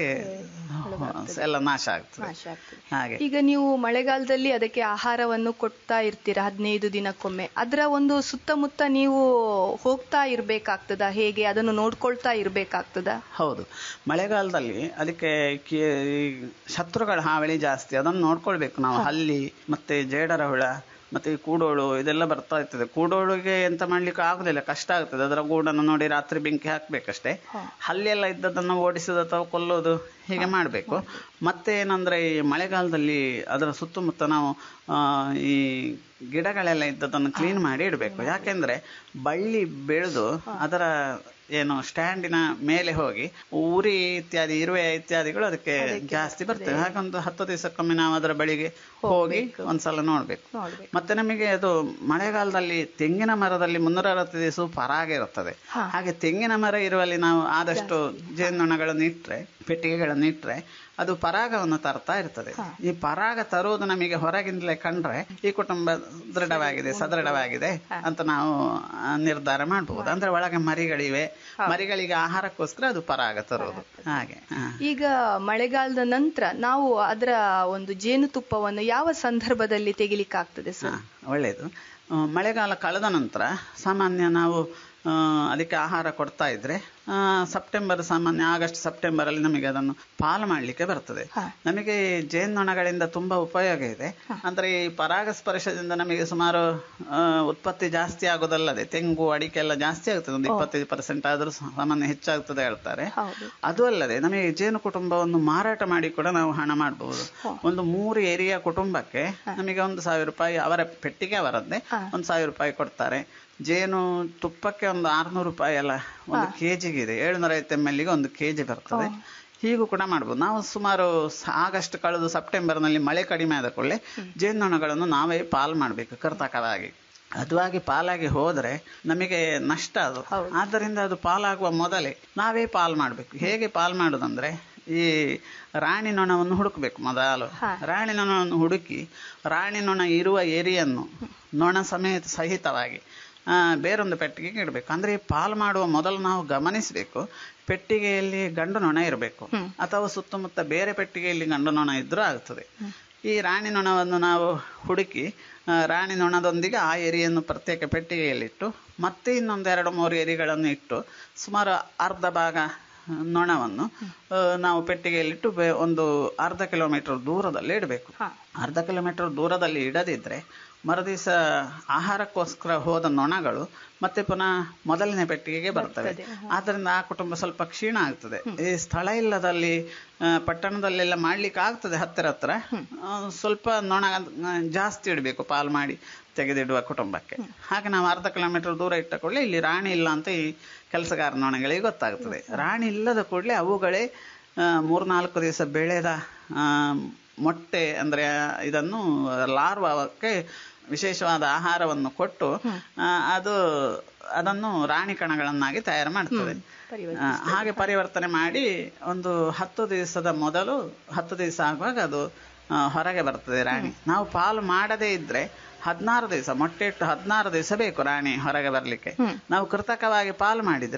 Speaker 8: ಎಲ್ಲ ನಾಶ ಆಗ್ತದೆ ಹಾಗೆ
Speaker 2: ಈಗ ನೀವು ಮಳೆಗಾಲದಲ್ಲಿ ಅದಕ್ಕೆ ಆಹಾರವನ್ನು ಕೊಡ್ತಾ ಇರ್ತೀರಾ ಹದಿನೈದು ದಿನಕ್ಕೊಮ್ಮೆ ಅದರ ಒಂದು ಸುತ್ತಮುತ್ತ ನೀವು ಹೋಗ್ತಾ ಇರ್ಬೇಕಾಗ್ತದ ಹೇಗೆ ಅದನ್ನು ನೋಡ್ಕೊಳ್ತಾ ಇರ್ಬೇಕಾಗ್ತದ
Speaker 8: ಹೌದು ಮಳೆಗಾಲದಲ್ಲಿ ಅದಕ್ಕೆ ಕಿ- ಈ ಶತ್ರುಗಳ ಹಾವಳಿ ಜಾಸ್ತಿ ಅದನ್ನು ನೋಡ್ಕೊಳ್ಬೇಕು ನಾವು ಹಲ್ಲಿ ಮತ್ತೆ ಜೇಡರ ಹುಳ ಮತ್ತೆ ಈ ಕೂಡೋಳು ಇದೆಲ್ಲ ಬರ್ತಾ ಇರ್ತದೆ ಕೂಡೋಳಿಗೆ ಎಂತ ಮಾಡ್ಲಿಕ್ಕೆ ಆಗುದಿಲ್ಲ ಕಷ್ಟ ಆಗ್ತದೆ ಅದರ ಗೂಡನ್ನು ನೋಡಿ ರಾತ್ರಿ ಬೆಂಕಿ ಹಾಕ್ಬೇಕಷ್ಟೇ ಹಲ್ಲಿ ಎಲ್ಲ ಇದ್ದದನ್ನು ಓಡಿಸೋದು ಅಥವಾ ಕೊಲ್ಲೋದು ಹೀಗೆ ಮಾಡಬೇಕು ಮತ್ತೆ ಏನಂದ್ರೆ ಈ ಮಳೆಗಾಲದಲ್ಲಿ ಅದರ ಸುತ್ತಮುತ್ತ ನಾವು ಆ, ಈ ಗಿಡಗಳೆಲ್ಲ ಇದ್ದದನ್ನು ಕ್ಲೀನ್ ಮಾಡಿ ಇಡಬೇಕು ಯಾಕೆಂದ್ರೆ ಬಳ್ಳಿ ಬೆಳೆದು ಅದರ ಏನು ಸ್ಟ್ಯಾಂಡಿನ ಮೇಲೆ ಹೋಗಿ ಉರಿ ಇತ್ಯಾದಿ ಇರುವೆ ಇತ್ಯಾದಿಗಳು ಅದಕ್ಕೆ ಜಾಸ್ತಿ ಬರ್ತವೆ ಹಾಗೊಂದು ಹತ್ತು ದಿವಸಕ್ಕೊಮ್ಮೆ ನಾವು ಅದರ ಬಳಿಗೆ ಹೋಗಿ ಒಂದ್ಸಲ ನೋಡ್ಬೇಕು ಮತ್ತೆ ನಮಗೆ ಅದು ಮಳೆಗಾಲದಲ್ಲಿ ತೆಂಗಿನ ಮರದಲ್ಲಿ ಮುನ್ನೂರ ಅರವತ್ತು ದಿವಸ ಪರಾಗ ಇರುತ್ತದೆ ಹಾಗೆ ತೆಂಗಿನ ಮರ ಇರುವಲ್ಲಿ ನಾವು ಆದಷ್ಟು ಜೇನುನೊಣಗಳನ್ನು ಇಟ್ರೆ ಪೆಟ್ಟಿಗೆಗಳನ್ನು ಇಟ್ರೆ ಅದು ಪರಾಗವನ್ನು ತರ್ತಾ ಇರ್ತದೆ ಈ ಪರಾಗ ತರುವುದು ನಮಗೆ ಹೊರಗಿಂದಲೇ ಕಂಡ್ರೆ ಈ ಕುಟುಂಬ ದೃಢವಾಗಿದೆ ಸದೃಢವಾಗಿದೆ ಅಂತ ನಾವು ಆ, ನಿರ್ಧಾರ ಮಾಡಬಹುದು ಅಂದ್ರೆ ಒಳಗೆ ಮರಿಗಳಿವೆ ಮರಿಗಳಿಗೆ ಆಹಾರಕ್ಕೋಸ್ಕರ ಅದು ಪರಾಗ ತರುವುದು ಹಾಗೆ ಹಾ.
Speaker 2: ಈಗ ಮಳೆಗಾಲದ ನಂತರ ನಾವು ಅದರ ಒಂದು ಜೇನುತುಪ್ಪವನ್ನು ಯಾವ ಸಂದರ್ಭದಲ್ಲಿ ತೆಗಿಲಿಕ್ಕಾಗ್ತದೆ ಸರ್
Speaker 8: ಹಾ, ಒಳ್ಳೆಯದು ಆ, ಮಳೆಗಾಲ ಕಳೆದ ನಂತರ ಸಾಮಾನ್ಯ ನಾವು ಆ, ಅದಕ್ಕೆ ಆಹಾರ ಕೊಡ್ತಾ ಇದ್ರೆ ಆ, ಸೆಪ್ಟೆಂಬರ್ ಸಾಮಾನ್ಯ ಆಗಸ್ಟ್ ಸೆಪ್ಟೆಂಬರ್ ಅಲ್ಲಿ ನಮಗೆ ಅದನ್ನು ಪಾಲು ಮಾಡಲಿಕ್ಕೆ ಬರ್ತದೆ ನಮಗೆ ಜೇನ್ನೊಣಗಳಿಂದ ತುಂಬಾ ಉಪಯೋಗ ಇದೆ ಅಂದ್ರೆ ಈ ಪರಾಗಸ್ಪರ್ಶದಿಂದ ನಮಗೆ ಸುಮಾರು ಆ, ಉತ್ಪತ್ತಿ ಜಾಸ್ತಿ ಆಗೋದಲ್ಲದೆ ತೆಂಗು ಅಡಿಕೆ ಎಲ್ಲ ಜಾಸ್ತಿ ಆಗ್ತದೆ ಒಂದು ಇಪ್ಪತ್ತೈದು ಪರ್ಸೆಂಟ್ ಆದ್ರೂ ಸಾಮಾನ್ಯ ಹೆಚ್ಚಾಗ್ತದೆ ಹೇಳ್ತಾರೆ ಅದು ಅಲ್ಲದೆ ನಮಗೆ ಜೇನು ಕುಟುಂಬವನ್ನು ಮಾರಾಟ ಮಾಡಿ ಕೂಡ ನಾವು ಹಣ ಮಾಡಬಹುದು ಒಂದು ಮೂರು ಏರಿಯಾ ಕುಟುಂಬಕ್ಕೆ ನಮಗೆ ಒಂದು ಸಾವಿರ ರೂಪಾಯಿ ಅವರ ಪೆಟ್ಟಿಗೆ ಅವರದ್ದೇ ಒಂದು ಸಾವಿರ ರೂಪಾಯಿ ಕೊಡ್ತಾರೆ ಜೇನು ತುಪ್ಪಕ್ಕೆ ಒಂದು ಆರ್ನೂರು ರೂಪಾಯಿ ಎಲ್ಲ ಒಂದು ಕೆಜಿಗೆ ಇದೆ ಏಳ್ನೂರ ಐವತ್ತು ಎಮ್ ಎಲ್ಗೆ ಒಂದು ಕೆಜಿ ಬರ್ತದೆ ಹೀಗೂ ಕೂಡ ಮಾಡ್ಬೋದು ನಾವು ಸುಮಾರು ಸ- ಆಗಸ್ಟ್ ಕಳೆದು ಸೆಪ್ಟೆಂಬರ್ನಲ್ಲಿ ಮಳೆ ಕಡಿಮೆ ಆದ ಕೂಡಲೇ ಜೇನುನೊಣಗಳನ್ನು ನಾವೇ ಪಾಲ್ ಮಾಡಬೇಕು ಕರ್ತಕವಾಗಿ ಅದುವಾಗಿ ಪಾಲಾಗಿ ಹೋದ್ರೆ ನಮಗೆ ನಷ್ಟ ಅದು ಆದ್ದರಿಂದ ಅದು ಪಾಲಾಗುವ ಮೊದಲೇ ನಾವೇ ಪಾಲ್ ಮಾಡಬೇಕು ಹೇಗೆ ಪಾಲ್ ಮಾಡುದಂದ್ರೆ ಈ ರಾಣಿ ನೊಣವನ್ನು ಹುಡುಕಬೇಕು ಮೊದಲು ರಾಣಿ ನೊಣವನ್ನು ಹುಡುಕಿ ರಾಣಿ ನೊಣ ಇರುವ ಏರಿಯನ್ನು ನೊಣ ಸಮೇತ ಸಹಿತವಾಗಿ ಆ, ಬೇರೊಂದು ಪೆಟ್ಟಿಗೆಗೆ ಇಡಬೇಕು ಅಂದ್ರೆ ಈ ಪಾಲ್ ಮಾಡುವ ಮೊದಲು ನಾವು ಗಮನಿಸಬೇಕು ಪೆಟ್ಟಿಗೆಯಲ್ಲಿ ಗಂಡು ನೊಣ ಇರಬೇಕು ಅಥವಾ ಸುತ್ತಮುತ್ತ ಬೇರೆ ಪೆಟ್ಟಿಗೆಯಲ್ಲಿ ಗಂಡು ನೊಣ ಇದ್ರೂ ಆಗ್ತದೆ ಈ ರಾಣಿ ನೊಣವನ್ನು ನಾವು ಹುಡುಕಿ ಆ, ರಾಣಿ ನೊಣದೊಂದಿಗೆ ಆ ಎರಿಯನ್ನು ಪ್ರತ್ಯೇಕ ಪೆಟ್ಟಿಗೆಯಲ್ಲಿಟ್ಟು ಮತ್ತೆ ಇನ್ನೊಂದು ಎರಡು ಮೂರು ಎರಿಗಳನ್ನು ಇಟ್ಟು ಸುಮಾರು ಅರ್ಧ ಭಾಗ ನೊಣವನ್ನು ಆ, ನಾವು ಪೆಟ್ಟಿಗೆಯಲ್ಲಿಟ್ಟು ಬೆ- ಒಂದು ಅರ್ಧ ಕಿಲೋಮೀಟರ್ ದೂರದಲ್ಲಿ ಇಡಬೇಕು ಅರ್ಧ ಕಿಲೋಮೀಟರ್ ದೂರದಲ್ಲಿ ಇಡದಿದ್ರೆ ಮರುದಿವಸ ಆಹಾರಕ್ಕೋಸ್ಕರ ಹೋದ ನೊಣಗಳು ಮತ್ತೆ ಪುನಃ ಮೊದಲನೇ ಪೆಟ್ಟಿಗೆಗೆ ಬರ್ತವೆ ಆದ್ದರಿಂದ ಆ ಕುಟುಂಬ ಸ್ವಲ್ಪ ಕ್ಷೀಣ ಆಗ್ತದೆ ಈ ಸ್ಥಳ ಇಲ್ಲದಲ್ಲಿ ಆ, ಪಟ್ಟಣದಲ್ಲೆಲ್ಲ ಮಾಡ್ಲಿಕ್ಕೆ ಆಗ್ತದೆ ಹತ್ತಿರ ಹತ್ರ ಆ, ಸ್ವಲ್ಪ ನೊಣ ಆ, ಜಾಸ್ತಿ ಇಡಬೇಕು ಪಾಲ್ ಮಾಡಿ ತೆಗೆದಿಡುವ ಕುಟುಂಬಕ್ಕೆ ಹಾಗೆ ನಾವು ಅರ್ಧ ಕಿಲೋಮೀಟರ್ ದೂರ ಇಟ್ಟ ಕೂಡಲೇ ಇಲ್ಲಿ ರಾಣಿ ಇಲ್ಲ ಅಂತ ಈ ಕೆಲಸಗಾರ ನೊಣಗಳಿಗೆ ಗೊತ್ತಾಗ್ತದೆ ರಾಣಿ ಇಲ್ಲದ ಕೂಡಲೇ ಅವುಗಳೇ ಆ, ಮೂರ್ನಾಲ್ಕು ದಿವಸ ಬೆಳೆದ ಆ, ಮೊಟ್ಟೆ ಅಂದ್ರೆ ಇದನ್ನು ಲಾರ್ವಕ್ಕೆ ವಿಶೇಷವಾದ ಆಹಾರವನ್ನು ಕೊಟ್ಟು ಆ, ಅದು ಅದನ್ನು ರಾಣಿ ಕಣಗಳನ್ನಾಗಿ ತಯಾರು ಮಾಡ್ತದೆ ಆ, ಹಾಗೆ ಪರಿವರ್ತನೆ ಮಾಡಿ ಒಂದು ಹತ್ತು ದಿವಸದ ಮೊದಲು ಹತ್ತು ದಿವಸ ಆಗುವಾಗ ಅದು ಆ, ಹೊರಗೆ ಬರ್ತದೆ ರಾಣಿ ನಾವು ಪಾಲು ಮಾಡದೇ ಇದ್ರೆ ಹದಿನಾರು ದಿವಸ ಮೊಟ್ಟೆ ಇಟ್ಟು ಹದಿನಾರು ದಿವಸ ಬೇಕು ರಾಣಿ ಹೊರಗೆ ಬರ್ಲಿಕ್ಕೆ ನಾವು ಕೃತಕವಾಗಿ ಪಾಲು ಮಾಡಿದ್ರೆ